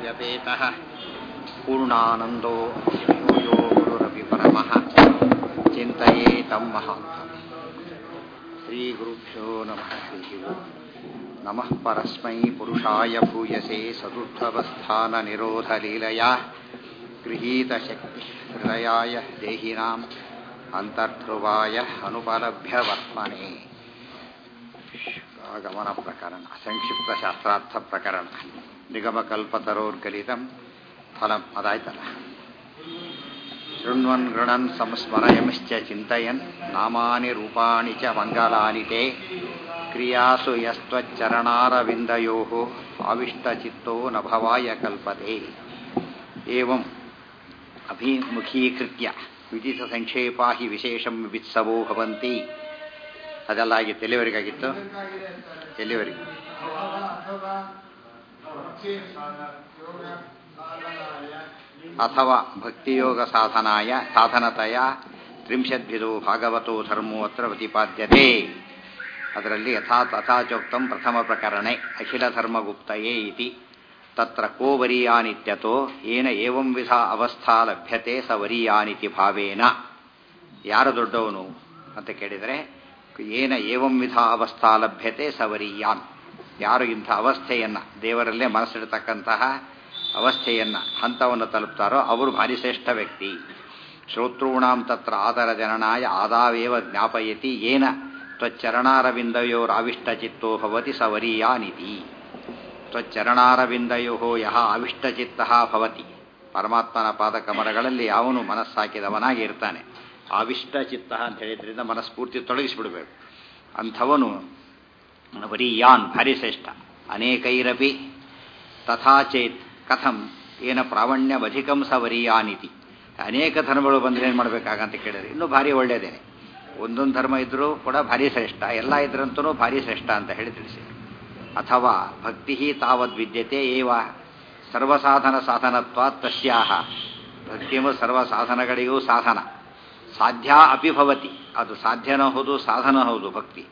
व्यपेतः पूर्णानन्दो यो गुरुरपि परमः चिन्तयेतं महान्तम् श्रीगुरुभ्यो नमः हरिः ओम् नमः परस्मै पुरुषाय भूयसे सदुत्थवस्थाननिरोधलीलया गृहीतशक्तिहृदयाय देहिनाम् ಅಂತರ್ಧ್ರುವಾಯ ಅನುಪಲಭ್ಯ ವರ್ತನೆ ಆಗಮನ ಪ್ರಕರಣ ಸಂಕ್ಷಿಪ್ತ ಶಾಸ್ತ್ರಾರ್ಥ ಪ್ರಕರಣ ನಿಗಮಕಲ್ಪತರೋರ್ಗಲಿತಂ ಫಲಂ ಅದಾಯ್ತಲ್ಲ ಶೃಣ್ವನ್ ಗೃಣನ್ ಸಂಸ್ಮರಯಂಶ್ಚ ಚಿಂತಯನ್ ನಾಮಾನಿ ರೂಪಾಣಿ ಚ ಮಂಗಲಾನಿ ತೇ ಕ್ರಿಯಾಸು ಯಸ್ತ್ವಚ್ಚರಣಾರವಿಂದಯೋ ಆವಿಷ್ಟಚಿತ್ತೋ ನ ಭವಾಯ ಕಲ್ಪತೆ ಏವಂ ಅಭಿಮುಖೀಕೃತ್ಯ ವಿದಿತ ಸಂಕ್ಷೇಪಾ ಹಿ ವಿಶೇಷಂ ವಿತ್ಸವೋ ಭವಂತಿ ಅದೆಲ್ಲ ಆಗಿತ್ತು ಎಲ್ಲಿವರೆಗಾಗಿತ್ತು ಎಲ್ಲಿವರೆಗೆ ಅಥವಾ ಭಕ್ತಿಯೋಗ ಸಾಧನಾಯ ಸಾಧನತೆಯ ತ್ರಿಂಶದ್ವಿಧೋ ಭಾಗವತೋ ಧರ್ಮೋ ಅತ್ರ ಪ್ರತಿಪಾದ್ಯತೆ ಅದರಲ್ಲಿ ಯಥಾ ತಥಾಚೋಕ್ತಂ ಪ್ರಥಮ ಪ್ರಕರಣೆ ಅಖಿಲ ಧರ್ಮಗುಪ್ತಯೇ ಇತಿ ತತ್ರ ಕೋ ವರೀಯಾನಿತ್ಯತೋ ಏನ ಏವಂ ವಿಧ ಅವಸ್ಥಾ ಲಭ್ಯತೆ ಸ ವರೀಯಾನಿತಿ ಭಾವೇನ ಯಾರು ದೊಡ್ಡವನು ಅಂತ ಕೇಳಿದರೆ ಏನ ಏವಂ ವಿಧ ಅವಸ್ಥಾ ಲಭ್ಯತೆ ಸ ವರೀಯಾನ್ ಯಾರು ಇಂಥ ಅವಸ್ಥೆಯನ್ನು ದೇವರಲ್ಲೇ ಮನಸ್ಸಿಡ್ತಕ್ಕಂತಹ ಅವಸ್ಥೆಯನ್ನು ಹಂತವನ್ನು ತಲುಪ್ತಾರೋ ಅವರು ಭಾರಿ ಶ್ರೇಷ್ಠ ವ್ಯಕ್ತಿ ಶ್ರೋತॄಣಾಂ ತತ್ರ ಆದರ ಜನನಾಯ ಆದಾವೇವ ಜ್ಞಾಪಯತಿ ಏನ ತ್ವಚ್ಚರಣಾರವಿಂದಯೋರಾವಿಷ್ಟಚಿತ್ತೋ ಭವತಿ ಸ ವರೀಯಾನಿತಿ ತ್ವಚ್ಚರಣಾರವಿಂದಯೋ ಯಹ ಅವಿಷ್ಟಚಿತ್ತ ಭವತಿ ಪರಮಾತ್ಮನ ಪಾದಕಮರಗಳಲ್ಲಿ ಅವನು ಮನಸ್ಸಾಕಿದವನಾಗಿ ಇರ್ತಾನೆ ಅವಿಷ್ಟಚಿತ್ತ ಅಂತ ಹೇಳಿದ್ರಿಂದ ಮನಸ್ಫೂರ್ತಿ ತೊಡಗಿಸಿಬಿಡಬೇಕು ಅಂಥವನು ವರೀಯಾನ್ ಭಾರಿ ಶ್ರೇಷ್ಠ ಅನೇಕೈರಪಿ ತಥಾ ಚೇತ್ ಕಥಂ ಏನ ಪ್ರಾವಣ್ಯವಧಿಕಂ ಸ ವರೀಯಾನಿತಿ ಅನೇಕ ಧರ್ಮಗಳು ಬಂದರೆ ಏನು ಮಾಡಬೇಕಾಗಂತ ಕೇಳಿದ್ರೆ ಇನ್ನೂ ಭಾರಿ ಒಳ್ಳೆಯದೇನೆ ಒಂದೊಂದು ಧರ್ಮ ಇದ್ದರೂ ಕೂಡ ಭಾರಿ ಶ್ರೇಷ್ಠ ಎಲ್ಲ ಇದ್ರಂತೂ ಭಾರಿ ಶ್ರೇಷ್ಠ ಅಂತ ಹೇಳಿ ತಿಳಿಸಿ ಅಥವಾ ಭಕ್ತಿ ತಾವದ್ವಿದ್ಯತೆ ಏವ ಸರ್ವಸಾಧನ ಸಾಧನತ್ವ ತಸ್ಯಾಹ ಭಕ್ತಿಯು ಸರ್ವ ಸಾಧನಗಳಿಗೂ ಸಾಧನ ಸಾಧ್ಯ ಅಪಿ ಭವತಿ ಅದು ಸಾಧ್ಯನೂ ಹೌದು ಸಾಧನ ಹೌದು ಭಕ್ತಿ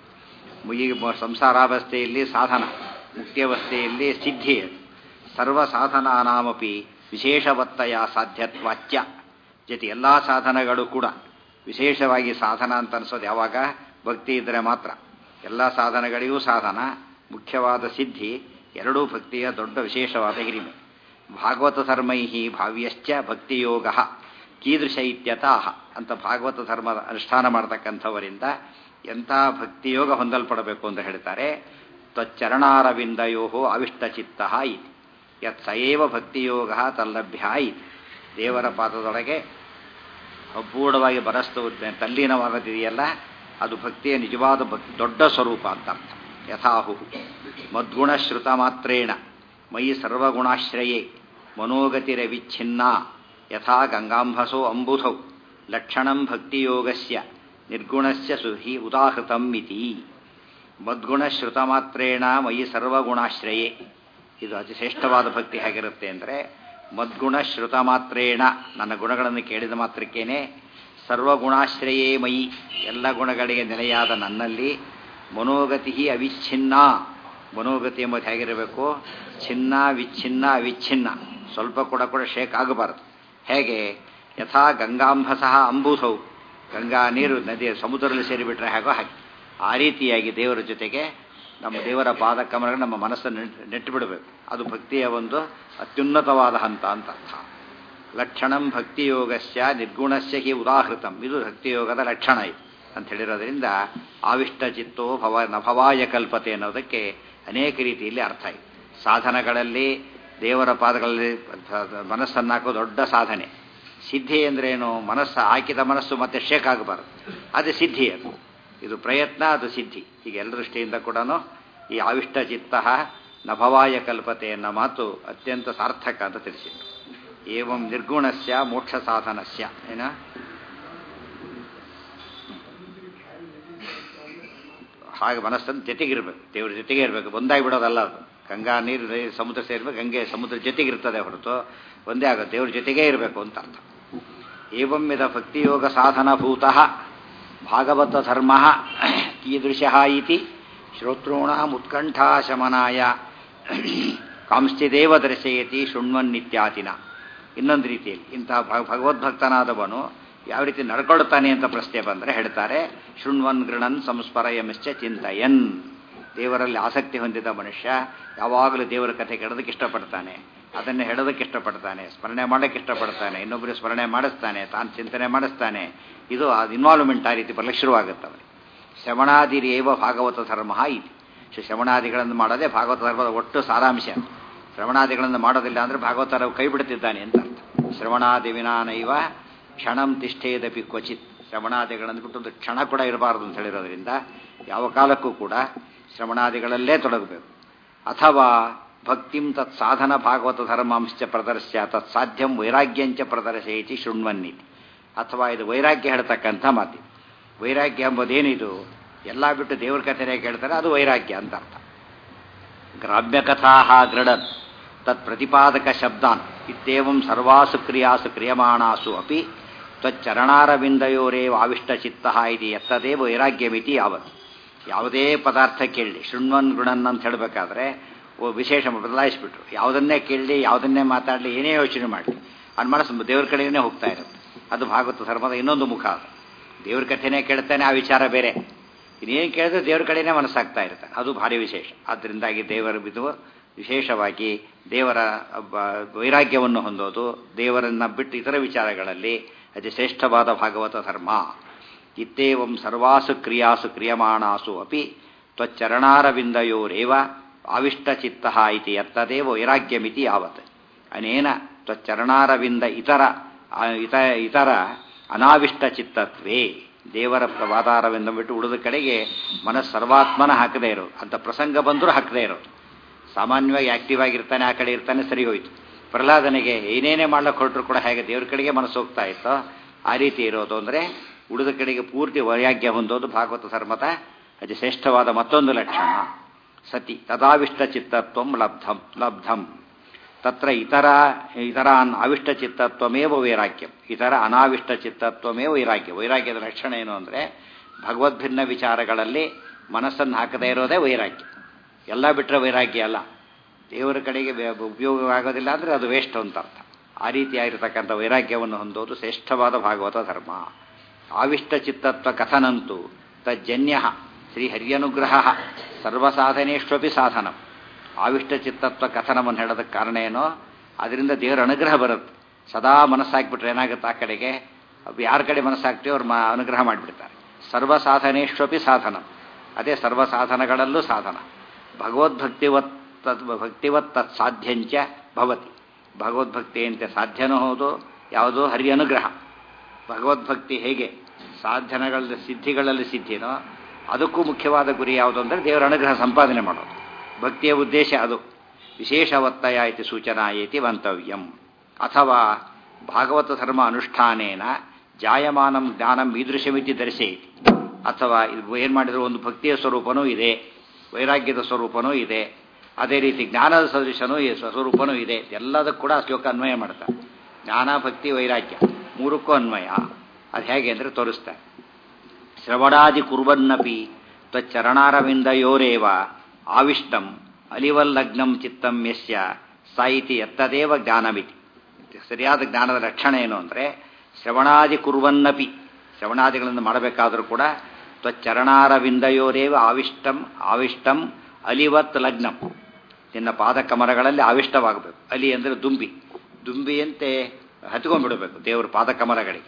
ಈ ಸಂಸಾರಾವಸ್ಥೆಯಲ್ಲಿ ಸಾಧನ ಮುಕ್ತಿಯವಸ್ಥೆಯಲ್ಲಿ ಸಿದ್ಧಿ ಸರ್ವ ಸಾಧನಾನಾಮಪಿ ವಿಶೇಷವತ್ತಯ ಸಾಧ್ಯತ್ವಾಚ್ಯ ಜೊತೆ ಎಲ್ಲ ಸಾಧನಗಳು ಕೂಡ ವಿಶೇಷವಾಗಿ ಸಾಧನ ಅಂತ ಅನಿಸೋದು ಯಾವಾಗ ಭಕ್ತಿ ಇದ್ದರೆ ಮಾತ್ರ ಎಲ್ಲ ಸಾಧನಗಳಿಗೂ ಸಾಧನ ಮುಖ್ಯವಾದ ಸಿದ್ಧಿ ಎರಡೂ ಭಕ್ತಿಯ ದೊಡ್ಡ ವಿಶೇಷವಾದ ಹಿರಿಮೆ ಭಾಗವತ ಧರ್ಮೈಹಿ ಭಾವ್ಯಶ್ಚ ಭಕ್ತಿಯೋಗ ಕೀದೃಶ ಇತ್ಯತಃ ಅಂತ ಭಾಗವತ ಧರ್ಮದ ಅನುಷ್ಠಾನ ಮಾಡತಕ್ಕಂಥವರಿಂದ ಎಂಥ ಭಕ್ತಿಯೋಗ ಹೊಂದಲ್ಪಡಬೇಕು ಅಂತ ಹೇಳ್ತಾರೆ ತ್ವಚ್ಚರಣಾರವಿಂದಯೋ ಅವಿಷ್ಟಚಿತ್ತ ಇತಿ ಯತ್ ಸಯೇವ ಭಕ್ತಿಯೋಗ ತಲ್ಲಭ್ಯ ಇತಿ ದೇವರ ಪಾದದೊಳಗೆ ಅಪೂರ್ಣವಾಗಿ ಬರಸ್ತು ತಲ್ಲೀನವಾಗದಿದೆಯಲ್ಲ ಅದು ಭಕ್ತಿಯ ನಿಜವಾದ ಭಕ್ತಿ ದೊಡ್ಡ ಸ್ವರೂಪ ಅಂತ ಅರ್ಥ ಯಥಾಹು ಮದ್ಗುಣಶ್ರುತ ಮಾತ್ರೇಣ ಮಯಿ ಸರ್ವಗುಣಾಶ್ರಯೇ ಮನೋಗತಿರವಿಚ್ಛಿನ್ನ ಯಥಾ ಗಂಗಾಂಭಸೋ ಅಂಬುಧೌ ಲಕ್ಷಣಂ ಭಕ್ತಿಯೋಗಸ್ಯ ನಿರ್ಗುಣಸ್ಯ ಸುಹಿ ಉದಾಹೃತಂ ಇತಿ ಮದ್ಗುಣಶ್ರುತ ಮಾತ್ರೇಣ ಮಯಿ ಸರ್ವಗುಣಾಶ್ರಯೇ ಇದು ಅತಿ ಶ್ರೇಷ್ಠವಾದ ಭಕ್ತಿ ಹೇಗಿರುತ್ತೆ ಅಂದರೆ ಮದ್ಗುಣ ಶ್ರುತ ಮಾತ್ರೇಣ ನನ್ನ ಗುಣಗಳನ್ನು ಕೇಳಿದ ಮಾತ್ರಕ್ಕೇನೆ ಸರ್ವಗುಣಾಶ್ರಯೇ ಮಯಿ ಎಲ್ಲ ಗುಣಗಳಿಗೆ ನೆಲೆಯಾದ ನನ್ನಲ್ಲಿ ಮನೋಗತಿ ಅವಿಚ್ಛಿನ್ನ ಮನೋಗತಿ ಎಂಬುದು ಹೇಗಿರಬೇಕು ಛಿನ್ನ ವಿಚ್ಛಿನ್ನ ಅವಿಚ್ಛಿನ್ನ ಸ್ವಲ್ಪ ಕೂಡ ಕೂಡ ಶೇಕ್ ಆಗಬಾರದು ಹೇಗೆ ಯಥಾ ಗಂಗಾಂಬಸಃ ಅಂಬುಧೌ ಗಂಗಾ ನೀರು ನದಿ ಸಮುದ್ರದಲ್ಲಿ ಸೇರಿಬಿಟ್ರೆ ಹೇಗೋ ಹಾಗೆ ಆ ರೀತಿಯಾಗಿ ದೇವರ ಜೊತೆಗೆ ನಮ್ಮ ದೇವರ ಪಾದಕಮರಗಳು ನಮ್ಮ ಮನಸ್ಸನ್ನು ನೆಟ್ಟು ಬಿಡಬೇಕು ಅದು ಭಕ್ತಿಯ ಒಂದು ಅತ್ಯುನ್ನತವಾದ ಹಂತ ಅಂತ ಅರ್ಥ ಲಕ್ಷಣಂ ಭಕ್ತಿಯೋಗಸ್ಯ ನಿರ್ಗುಣಸ್ಯ ಹಿ ಉದಾಹೃತಂ ಇದು ಭಕ್ತಿಯೋಗದ ಲಕ್ಷಣ ಇದು ಅಂತ ಹೇಳಿರೋದ್ರಿಂದ ಆವಿಷ್ಟ ಚಿತ್ತೋ ಭವ ನಭವಾಯ ಕಲ್ಪತೆ ಅನ್ನೋದಕ್ಕೆ ಅನೇಕ ರೀತಿಯಲ್ಲಿ ಅರ್ಥ ಇದೆ ಸಾಧನಗಳಲ್ಲಿ ದೇವರ ಪಾದಗಳಲ್ಲಿ ಮನಸ್ಸನ್ನು ಹಾಕೋ ದೊಡ್ಡ ಸಾಧನೆ ಸಿದ್ಧಿ ಅಂದ್ರೇನು ಮನಸ್ಸು ಹಾಕಿದ ಮನಸ್ಸು ಮತ್ತೆ ಶೇಕ್ ಆಗಬಾರದು ಅದು ಸಿದ್ಧಿ ಅದು ಇದು ಪ್ರಯತ್ನ ಅದು ಸಿದ್ಧಿ ಈಗ ಎಲ್ಲ ದೃಷ್ಟಿಯಿಂದ ಕೂಡ ಈ ಆವಿಷ್ಟ ಚಿತ್ತ ನಭವಾಯ ಕಲ್ಪತೆ ಅನ್ನೋ ಮಾತು ಅತ್ಯಂತ ಸಾರ್ಥಕ ಅಂತ ತಿಳಿಸಿದ್ರು ಏವಂ ನಿರ್ಗುಣಸ್ಯ ಮೋಕ್ಷ ಸಾಧನಸ್ಯ ಏನ ಹಾಗೆ ಮನಸ್ಸನ್ನು ಜೊತೆಗಿರ್ಬೇಕು ದೇವ್ರ ಜೊತೆಗೆ ಇರಬೇಕು ಒಂದಾಗಿ ಬಿಡೋದಲ್ಲ ಅದು ಗಂಗಾ ನೀರು ಸಮುದ್ರ ಸೇರ್ಬೇಕು ಗಂಗೆ ಸಮುದ್ರ ಜೊತೆಗಿರ್ತದೆ ಹೊರತು ಒಂದೇ ಆಗುತ್ತೆ ದೇವ್ರ ಜೊತೆಗೇ ಇರಬೇಕು ಅಂತ ಅರ್ಥ ಏವಂ ವಿಧ ಭಕ್ತಿಯೋಗ ಸಾಧನಭೂತ ಭಾಗವತ ಧರ್ಮ ಕೀದೃಶ ಇತಿ ಶ್ರೋತॄಣಾಂ ಉತ್ಕಂಠಾಶಮನಾಯ ಕಾಂಶ್ಚಿದೇವ ದರ್ಶಯತಿ ಶೃಣ್ವನ್ ನಿತ್ಯಾತಿನ ಇನ್ನೊಂದು ರೀತಿಯಲ್ಲಿ ಇಂತಹ ಭ- ಭಗವದ್ಭಕ್ತನಾದವನು ಯಾವ ರೀತಿ ನಡ್ಕೊಳ್ತಾನೆ ಅಂತ ಪ್ರಶ್ನೆ ಬಂದರೆ ಹೇಳ್ತಾರೆ ಶೃಣ್ವನ್ ಗೃಣನ್ ಸಂಸ್ಮರಯಮಿಶ್ಚ ಚಿಂತಯನ್ ದೇವರಲ್ಲಿ ಆಸಕ್ತಿ ಹೊಂದಿದ ಮನುಷ್ಯ ಯಾವಾಗಲೂ ದೇವರ ಕಥೆ ಕೇಳೋದಕ್ಕೆ ಇಷ್ಟಪಡ್ತಾನೆ ಅದನ್ನೇ ಹೇಳೋದಕ್ಕೆ ಇಷ್ಟಪಡ್ತಾನೆ ಸ್ಮರಣೆ ಮಾಡೋಕ್ಕೆ ಇಷ್ಟಪಡ್ತಾನೆ ಇನ್ನೊಬ್ಬರು ಸ್ಮರಣೆ ಮಾಡಿಸ್ತಾನೆ ತಾನು ಚಿಂತನೆ ಮಾಡಿಸ್ತಾನೆ ಇದು ಅದು ಇನ್ವಾಲ್ವ್ಮೆಂಟ್ ಆ ರೀತಿ ಬರಲಿಕ್ಕೆ ಶುರುವಾಗುತ್ತೆ ಅವನಿಗೆ ಶ್ರವಣಾದಿರೇವ ಭಾಗವತ ಧರ್ಮ ಇತಿ ಸೊ ಶ್ರವಣಾದಿಗಳನ್ನು ಮಾಡೋದೇ ಭಾಗವತ ಧರ್ಮದ ಒಟ್ಟು ಸಾರಾಂಶ ಶ್ರವಣಾದಿಗಳನ್ನು ಮಾಡೋದಿಲ್ಲ ಅಂದರೆ ಭಾಗವತರ ಕೈ ಬಿಡುತ್ತಿದ್ದಾನೆ ಅಂತ ಅರ್ಥ ಶ್ರವಣಾದಿವಿನಾನೈವ ಕ್ಷಣಂ ತಿಷ್ಠೇದಪಿ ಕ್ವಚಿತ್ ಶ್ರವಣಾದಿಗಳನ್ನು ಬಿಟ್ಟು ಒಂದು ಕ್ಷಣ ಕೂಡ ಇರಬಾರದು ಅಂತ ಹೇಳಿರೋದ್ರಿಂದ ಯಾವ ಕಾಲಕ್ಕೂ ಕೂಡ ಶ್ರವಣಾದಿಗಳಲ್ಲೇ ತೊಡಗಬೇಕು ಅಥವಾ ಭಕ್ತಿಂ ತತ್ ಸಾಧನ ಭಾಗವತ ಧರ್ಮಾಂಶ ಪ್ರದರ್ಶ್ಯ ತತ್ ಸಾಧ್ಯಂ ವೈರಾಗ್ಯಂಚ ಪ್ರದರ್ಶಯಿಸಿ ಶೃಣ್ವನ್ನಿತಿ ಅಥವಾ ಇದು ವೈರಾಗ್ಯ ಹೇಳ್ತಕ್ಕಂಥ ಮಾತಿ ವೈರಾಗ್ಯ ಎಂಬುದೇನಿದು ಎಲ್ಲ ಬಿಟ್ಟು ದೇವ್ರ ಕಥೆನೇ ಕೇಳ್ತಾರೆ ಅದು ವೈರಾಗ್ಯ ಅಂತ ಅರ್ಥ ಗ್ರಾಮ್ಯಕಥಾ ಗೃಢನ್ ತತ್ ಪ್ರತಿಪಾದಕ ಶಬ್ದಾನ್ ಇತ್ಯೇವಂ ಸರ್ವಾಸು ಕ್ರಿಯಾಸು ಕ್ರಿಯಮಾಣಾಸು ಅಪಿ ತ್ವಚ್ಚರಣಾರವಿಂದಯೋರೇವ ಆವಿಷ್ಟಚಿತ್ತ ಇದು ಎತ್ತದೇ ವೈರಾಗ್ಯಮಿತಿ ಯಾವತ್ತು ಯಾವುದೇ ಪದಾರ್ಥ ಕೇಳಿ ಶೃಣ್ವನ್ ಗುಣನ್ ಅಂತ ಹೇಳಬೇಕಾದ್ರೆ ವಿಶೇಷ ಬದಲಾಯಿಸಿಬಿಟ್ರು ಯಾವುದನ್ನೇ ಕೇಳಲಿ ಯಾವುದನ್ನೇ ಮಾತಾಡಲಿ ಏನೇ ಯೋಚನೆ ಮಾಡಲಿ ಅವ್ನ ಮನಸ್ಸು ದೇವ್ರ ಕಡೆಗೇ ಹೋಗ್ತಾ ಇರುತ್ತೆ ಅದು ಭಾಗವತ ಧರ್ಮದ ಇನ್ನೊಂದು ಮುಖ ಅದು ದೇವ್ರ ಕಥೆನೇ ಕೇಳ್ತಾನೆ ಆ ವಿಚಾರ ಬೇರೆ ಇನ್ನೇನು ಕೇಳಿದ್ರೆ ದೇವ್ರ ಕಡೆನೇ ಮನಸ್ಸಾಗ್ತಾ ಇರುತ್ತೆ ಅದು ಭಾರಿ ವಿಶೇಷ ಆದ್ದರಿಂದಾಗಿ ದೇವರ ಬಿದ್ದು ವಿಶೇಷವಾಗಿ ದೇವರ ಬ- ವೈರಾಗ್ಯವನ್ನು ಹೊಂದೋದು ದೇವರನ್ನ ಬಿಟ್ಟು ಇತರ ವಿಚಾರಗಳಲ್ಲಿ ಅತಿ ಶ್ರೇಷ್ಠವಾದ ಭಾಗವತ ಧರ್ಮ ಇತ್ತೇವಂ ಸರ್ವಾಸು ಕ್ರಿಯಾಸು ಕ್ರಿಯಮಾಣಾಸು ಅಪಿ ತ್ವಚ್ಚರಣಾರವಿಂದಯೋರೇವ ಆವಿಷ್ಟಚಿತ್ತ ಇತಿ ಯತ್ತದೇವ ವೈರಾಗ್ಯಮಿತಿ ಯಾವತ್ ಅನೇನ ತ್ವಚ್ಚರಣಾರವಿಂದ ಇತರ ಆ, ಇತ ಇತರ ಅನಾವಿಷ್ಟ ಚಿತ್ತತ್ವೇ ದೇವರ ವಾತಾರವೆಂದ ಬಿಟ್ಟು ಉಳಿದ ಕಡೆಗೆ ಮನಸ್ಸು ಸರ್ವಾತ್ಮನ ಹಾಕದೇ ಇರೋದು ಅಂತ ಪ್ರಸಂಗ ಬಂದರೂ ಹಾಕದೇ ಇರೋದು ಸಾಮಾನ್ಯವಾಗಿ ಆಕ್ಟಿವ್ ಆಗಿರ್ತಾನೆ ಆ ಕಡೆ ಇರ್ತಾನೆ ಸರಿ ಹೋಯ್ತು ಪ್ರಹ್ಲಾದನಿಗೆ ಏನೇನೇ ಮಾಡ್ಲಿಕ್ಕೆ ಹೊರಟರು ಕೂಡ ಹೇಗೆ ದೇವ್ರ ಕಡೆಗೆ ಮನಸ್ಸು ಹೋಗ್ತಾ ಇತ್ತೋ ಆ ರೀತಿ ಇರೋದು ಅಂದರೆ ಉಳಿದ ಕಡೆಗೆ ಪೂರ್ತಿ ವೈರಾಗ್ಯ ಹೊಂದೋದು ಭಾಗವತ ಧರ್ಮದ ಅತಿ ಶ್ರೇಷ್ಠವಾದ ಮತ್ತೊಂದು ಲಕ್ಷಣ ಸತಿ ತದಾವಿಷ್ಟ ಚಿತ್ತತ್ವಂ ಲಬ್ಧಂ ಲಬ್ಧಂ ತತ್ರ ಇತರ ಇತರಾನ್ ಅವಿಷ್ಟ ಚಿತ್ತತ್ವಮೇವ ವೈರಾಗ್ಯಂ ಇತರ ಅನಾವಿಷ್ಟ ಚಿತ್ತತ್ವಮೇವ ವೈರಾಗ್ಯ ವೈರಾಗ್ಯದ ಲಕ್ಷಣ ಏನು ಅಂದರೆ ಭಗವದ್ಭಿನ್ನ ವಿಚಾರಗಳಲ್ಲಿ ಮನಸ್ಸನ್ನು ಹಾಕದೇ ಇರೋದೇ ವೈರಾಗ್ಯ ಎಲ್ಲ ಬಿಟ್ಟರೆ ವೈರಾಗ್ಯ ಅಲ್ಲ ದೇವರ ಕಡೆಗೆ ಬೆ- ಉಪಯೋಗ ಆಗೋದಿಲ್ಲ ಅಂದರೆ ಅದು ವೇಸ್ಟ್ ಅಂತ ಅರ್ಥ ಆ ರೀತಿಯಾಗಿರ್ತಕ್ಕಂಥ ವೈರಾಗ್ಯವನ್ನು ಹೊಂದೋದು ಶ್ರೇಷ್ಠವಾದ ಭಾಗವತ ಧರ್ಮ ಆವಿಷ್ಟ ಚಿತ್ತತ್ವ ಕಥನಂತು ತಜ್ಜನ್ಯ ಶ್ರೀ ಹರ್ಯನುಗ್ರಹ ಸರ್ವಸಾಧನೇಶ್ವಪಿ ಸಾಧನಂ ಆವಿಷ್ಟ ಚಿತ್ತತ್ವ ಕಥನವನ್ನು ಹೇಳೋದಕ್ಕೆ ಕಾರಣ ಏನೋ ಅದರಿಂದ ದೇವರ ಅನುಗ್ರಹ ಬರುತ್ತೆ ಸದಾ ಮನಸ್ಸಾಕ್ಬಿಟ್ರೆ ಏನಾಗುತ್ತೆ ಆ ಕಡೆಗೆ ಅವ್ ಯಾರ ಕಡೆ ಮನಸ್ಸಾಗ್ತೀವೋ ಅವ್ರು ಮ ಅನುಗ್ರಹ ಮಾಡಿಬಿಡ್ತಾರೆ ಸರ್ವಸಾಧನೇಶ್ವಪಿ ಸಾಧನ ಅದೇ ಸರ್ವ ಸಾಧನಗಳಲ್ಲೂ ಸಾಧನ ಭಗವದ್ಭಕ್ತಿವತ್ ತದ್ ಭಕ್ತಿವತ್ ತತ್ ಸಾಧ್ಯಂಚ ಭವತಿ ಭಗವದ್ಭಕ್ತಿಯಂತೆ ಸಾಧ್ಯನೂ ಹೌದು ಯಾವುದೋ ಹರಿ ಅನುಗ್ರಹ ಭಗವದ್ಭಕ್ತಿ ಹೇಗೆ ಸಾಧನಗಳಲ್ಲಿ ಸಿದ್ಧಿಗಳಲ್ಲಿ ಸಿದ್ಧಿನೋ ಅದಕ್ಕೂ ಮುಖ್ಯವಾದ ಗುರಿ ಯಾವುದು ಅಂದರೆ ದೇವರ ಅನುಗ್ರಹ ಸಂಪಾದನೆ ಮಾಡೋದು ಭಕ್ತಿಯ ಉದ್ದೇಶ ಅದು ವಿಶೇಷ ಒತ್ತಾಯ ಇತಿ ಸೂಚನಾ ಇತಿ ಮಂತವ್ಯಂ ಅಥವಾ ಭಾಗವತ ಧರ್ಮ ಅನುಷ್ಠಾನೇನ ಜಾಯಮಾನಂ ಜ್ಞಾನಂ ಈದೃಶಮಿತಿ ದರ್ಶಯಿತಿ ಅಥವಾ ಇದು ಏನು ಮಾಡಿದ್ರು ಒಂದು ಭಕ್ತಿಯ ಸ್ವರೂಪನೂ ಇದೆ ವೈರಾಗ್ಯದ ಸ್ವರೂಪನೂ ಇದೆ ಅದೇ ರೀತಿ ಜ್ಞಾನದ ಸದೃಶನೂ ಈ ಸ್ವರೂಪನೂ ಇದೆ ಎಲ್ಲದಕ್ಕೂ ಕೂಡ ಆ ಶ್ಲೋಕ ಅನ್ವಯ ಮಾಡ್ತಾರೆ ಜ್ಞಾನ ಭಕ್ತಿ ವೈರಾಗ್ಯ ಮೂರಕ್ಕೂ ಅನ್ವಯ ಅದು ಹೇಗೆ ಅಂದರೆ ತೋರಿಸ್ತಾರೆ ಶ್ರವಣಾದಿ ಕುರ್ವನ್ನಪಿ ತ್ವಚ್ಚರಣಾರವಿಂದಯೋರೇವ ಆವಿಷ್ಟಂ ಅಲಿವಲ್ಲಗ್ನಂ ಚಿತ್ತಂ ಯಸ್ಯ ಸಾಯಿತಿ ಎತ್ತದೇವ ಜ್ಞಾನಮಿತಿ ಸರಿಯಾದ ಜ್ಞಾನದ ಲಕ್ಷಣ ಏನು ಅಂದರೆ ಶ್ರವಣಾದಿ ಕುರ್ವನ್ನಪಿ ಶ್ರವಣಾದಿಗಳನ್ನು ಮಾಡಬೇಕಾದರೂ ಕೂಡ ತ್ವಚ್ಚರಣಾರವಿಂದಯೋರೇವ ಆವಿಷ್ಟಂ ಆವಿಷ್ಟಂ ಅಲಿವತ್ ಲಗ್ನಂ ನಿನ್ನ ಪಾದಕಮರಗಳಲ್ಲಿ ಆವಿಷ್ಟವಾಗಬೇಕು ಅಲಿ ಅಂದರೆ ದುಂಬಿ ದುಂಬಿಯಂತೆ ಹತ್ಕೊಂಡ್ಬಿಡಬೇಕು ದೇವರ ಪಾದಕಮರಗಳಿಗೆ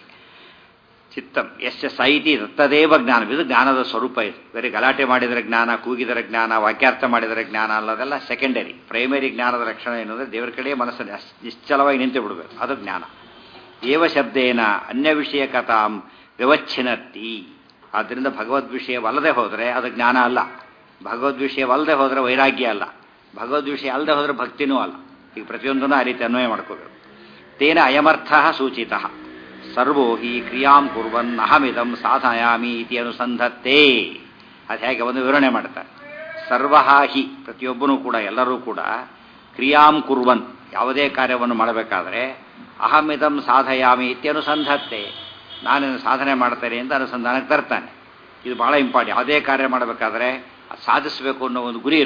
ಚಿತ್ತಂ ಯಶ ಸಾಹಿತಿ ತತ್ತದೇವ ಜ್ಞಾನ ಇದು ಜ್ಞಾನದ ಸ್ವರೂಪ ಇದು ಬೇರೆ ಗಲಾಟೆ ಮಾಡಿದರೆ ಜ್ಞಾನ ಕೂಗಿದರೆ ಜ್ಞಾನ ವಾಕ್ಯಾರ್ಥ ಮಾಡಿದರೆ ಜ್ಞಾನ ಅಲ್ಲದೆಲ್ಲ ಸೆಕೆಂಡರಿ ಪ್ರೈಮರಿ ಜ್ಞಾನದ ಲಕ್ಷಣ ಏನಂದರೆ ದೇವರ ಕಡೆ ಮನಸ್ಸನ್ನು ಅಸ್- ನಿಶ್ಚಲವಾಗಿ ನಿಂತು ಬಿಡಬೇಕು ಅದು ಜ್ಞಾನ ಏವ ಶಬ್ದೇನ ಅನ್ಯ ವಿಷಯಕತಾಂ ವಿವಚ್ಛಿನತ್ತಿ ಆದ್ದರಿಂದ ಭಗವದ್ ವಿಷಯವಲ್ಲದೆ ಹೋದರೆ ಅದು ಜ್ಞಾನ ಅಲ್ಲ ಭಗವದ್ ವಿಷಯವಲ್ಲದೆ ಹೋದರೆ ವೈರಾಗ್ಯ ಅಲ್ಲ ಭಗವದ್ ವಿಷಯ ಅಲ್ಲದೆ ಹೋದರೆ ಭಕ್ತಿನೂ ಅಲ್ಲ ಈಗ ಪ್ರತಿಯೊಂದನ್ನು ಆ ರೀತಿ ಅನ್ವಯ ಮಾಡ್ಕೋಬೇಕು ತೇನ ಅಯಮರ್ಥ ಸೂಚಿತ ಸರ್ವೋ ಹಿ ಕ್ರಿಯಾಂ ಕುರ್ವನ್ ಅಹಮಿದಂ ಸಾಧಯಾಮಿ ಇತಿ ಅನುಸಂಧತ್ತೆ ಅದು ಹೇಗೆ ಒಂದು ವಿವರಣೆ ಮಾಡ್ತಾರೆ ಸರ್ವ ಹಿ ಪ್ರತಿಯೊಬ್ಬನೂ ಕೂಡ ಎಲ್ಲರೂ ಕೂಡ ಕ್ರಿಯಾಂ ಕುರ್ವನ್ ಯಾವುದೇ ಕಾರ್ಯವನ್ನು ಮಾಡಬೇಕಾದ್ರೆ ಅಹಮಿದಂ ಸಾಧಯಾಮಿ ಇತಿ ಅನುಸಂಧತ್ತೆ ನಾನು ಸಾಧನೆ ಮಾಡ್ತೇನೆ ಅಂತ ಅನುಸಂಧಾನಕ್ಕೆ ತರ್ತಾನೆ ಇದು ಬಹಳ ಇಂಪಾರ್ಟೆಂಟ್ ಯಾವುದೇ ಕಾರ್ಯ ಮಾಡಬೇಕಾದ್ರೆ ಅದು ಸಾಧಿಸಬೇಕು ಅನ್ನೋ ಒಂದು ಗುರಿ ಇರಬೇಕು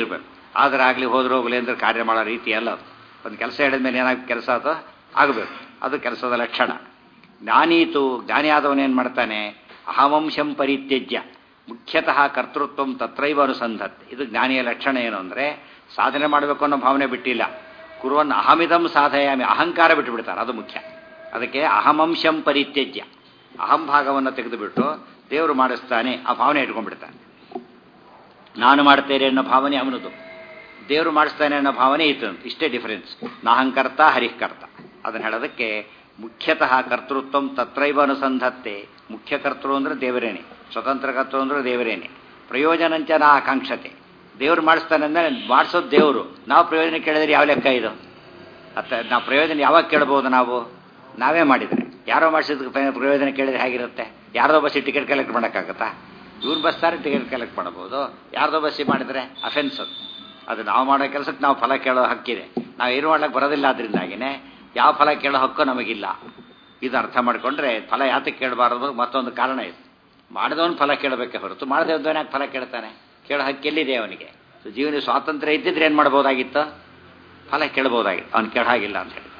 ಆದ್ರೆ ಆಗಲಿ ಹೋದ್ರೆ ಹೋಗಲಿ ಅಂದ್ರೆ ಕಾರ್ಯ ಮಾಡೋ ರೀತಿ ಅಲ್ಲ ಅದು ಒಂದು ಕೆಲಸ ಹೇಳಿದ ಮೇಲೆ ಏನಾಗ ಕೆಲಸ ಅದು ಆಗಬೇಕು ಅದು ಕೆಲಸದ ಲಕ್ಷಣ ಜ್ಞಾನೀತು ಜ್ಞಾನಿ ಆದವನೇನು ಮಾಡ್ತಾನೆ ಅಹವಂಶಂ ಪರಿತ್ಯಜ್ಯ ಮುಖ್ಯತಃ ಕರ್ತೃತ್ವ ತತ್ರೈವ ಅನುಸಂಧತ್ ಇದು ಜ್ಞಾನಿಯ ಲಕ್ಷಣ ಏನು ಅಂದರೆ ಸಾಧನೆ ಮಾಡಬೇಕು ಅನ್ನೋ ಭಾವನೆ ಬಿಟ್ಟಿಲ್ಲ ಕುರುವನ್ ಅಹಮಿದಂ ಸಾಧಯಾಮಿ ಅಹಂಕಾರ ಬಿಟ್ಟು ಬಿಡ್ತಾರೆ ಅದು ಮುಖ್ಯ ಅದಕ್ಕೆ ಅಹಮಂಶಂ ಪರಿತ್ಯಜ್ಯ ಅಹಂ ಭಾಗವನ್ನು ತೆಗೆದುಬಿಟ್ಟು ದೇವರು ಮಾಡಿಸ್ತಾನೆ ಆ ಭಾವನೆ ಇಟ್ಕೊಂಡ್ಬಿಡ್ತಾನೆ ನಾನು ಮಾಡ್ತೇನೆ ಅನ್ನೋ ಭಾವನೆ ಅವನದು ದೇವರು ಮಾಡಿಸ್ತಾನೆ ಅನ್ನೋ ಭಾವನೆ ಇತ್ತು ಇಷ್ಟೇ ಡಿಫರೆನ್ಸ್ ನಾಹಂಕರ್ತ ಹರಿಕರ್ತ ಅದನ್ನು ಹೇಳೋದಕ್ಕೆ ಮುಖ್ಯತಃ ಕರ್ತೃತ್ವ ತತ್ರೈವ ಅನುಸಂಧತ್ತೆ ಮುಖ್ಯ ಕರ್ತೃ ಅಂದರೆ ದೇವರೇನೆ ಸ್ವತಂತ್ರ ಕರ್ತೃ ಅಂದರೆ ದೇವರೇನೆ ಪ್ರಯೋಜನಂಚ ನಾ ಆಕಾಂಕ್ಷತೆ ದೇವ್ರು ಮಾಡಿಸ್ತಾನೆ ಅಂದರೆ ಮಾಡಿಸೋದು ದೇವರು ನಾವು ಪ್ರಯೋಜನ ಕೇಳಿದ್ರೆ ಯಾವ ಲೆಕ್ಕ ಇದು ಅತ್ತ ನಾವು ಪ್ರಯೋಜನ ಯಾವಾಗ ಕೇಳ್ಬೋದು ನಾವು ನಾವೇ ಮಾಡಿದರೆ ಯಾರೋ ಮಾಡಿಸಿದ ಪ್ರಯೋಜನ ಕೇಳಿದ್ರೆ ಹೇಗಿರುತ್ತೆ ಯಾರ್ದೋ ಬಸ್ಸಿಗೆ ಟಿಕೆಟ್ ಕಲೆಕ್ಟ್ ಮಾಡೋಕ್ಕಾಗತ್ತಾ ಇವ್ರು ಬಸ್ಸಾರೆ ಟಿಕೆಟ್ ಕಲೆಕ್ಟ್ ಮಾಡ್ಬೋದು ಯಾರ್ದೋ ಬಸ್ಸಿಗೆ ಮಾಡಿದರೆ ಅಫೆನ್ಸ್ ಅದು ಅದು ನಾವು ಮಾಡೋ ಕೆಲಸಕ್ಕೆ ನಾವು ಫಲ ಕೇಳೋ ಹಕ್ಕಿದೆ ನಾವು ಏನು ಮಾಡ್ಲಿಕ್ಕೆ ಬರೋದಿಲ್ಲ ಅದರಿಂದಾಗಿನೇ ಯಾವ ಫಲ ಕೇಳೋ ಹಕ್ಕು ನಮಗಿಲ್ಲ ಇದು ಅರ್ಥ ಮಾಡಿಕೊಂಡ್ರೆ ಫಲ ಯಾತಕ್ಕೆ ಕೇಳಬಾರದು ಮತ್ತೊಂದು ಕಾರಣ ಇದೆ ಮಾಡಿದವನು ಫಲ ಕೇಳಬೇಕೆ ಹೊರತು ಮಾಡದೆ ಯಾಕೆ ಫಲ ಕೇಳ್ತಾನೆ ಕೇಳೋ ಹಕ್ಕೆಲ್ಲಿದೆ ಅವನಿಗೆ ಸೊ ಜೀವನ ಸ್ವಾತಂತ್ರ್ಯ ಇದ್ದಿದ್ರೆ ಏನು ಮಾಡ್ಬೋದಾಗಿತ್ತು ಫಲ ಕೇಳ್ಬೋದಾಗಿತ್ತು ಅವ್ನು ಕೇಳ ಹಾಗಿಲ್ಲ ಅಂತ ಹೇಳಿದ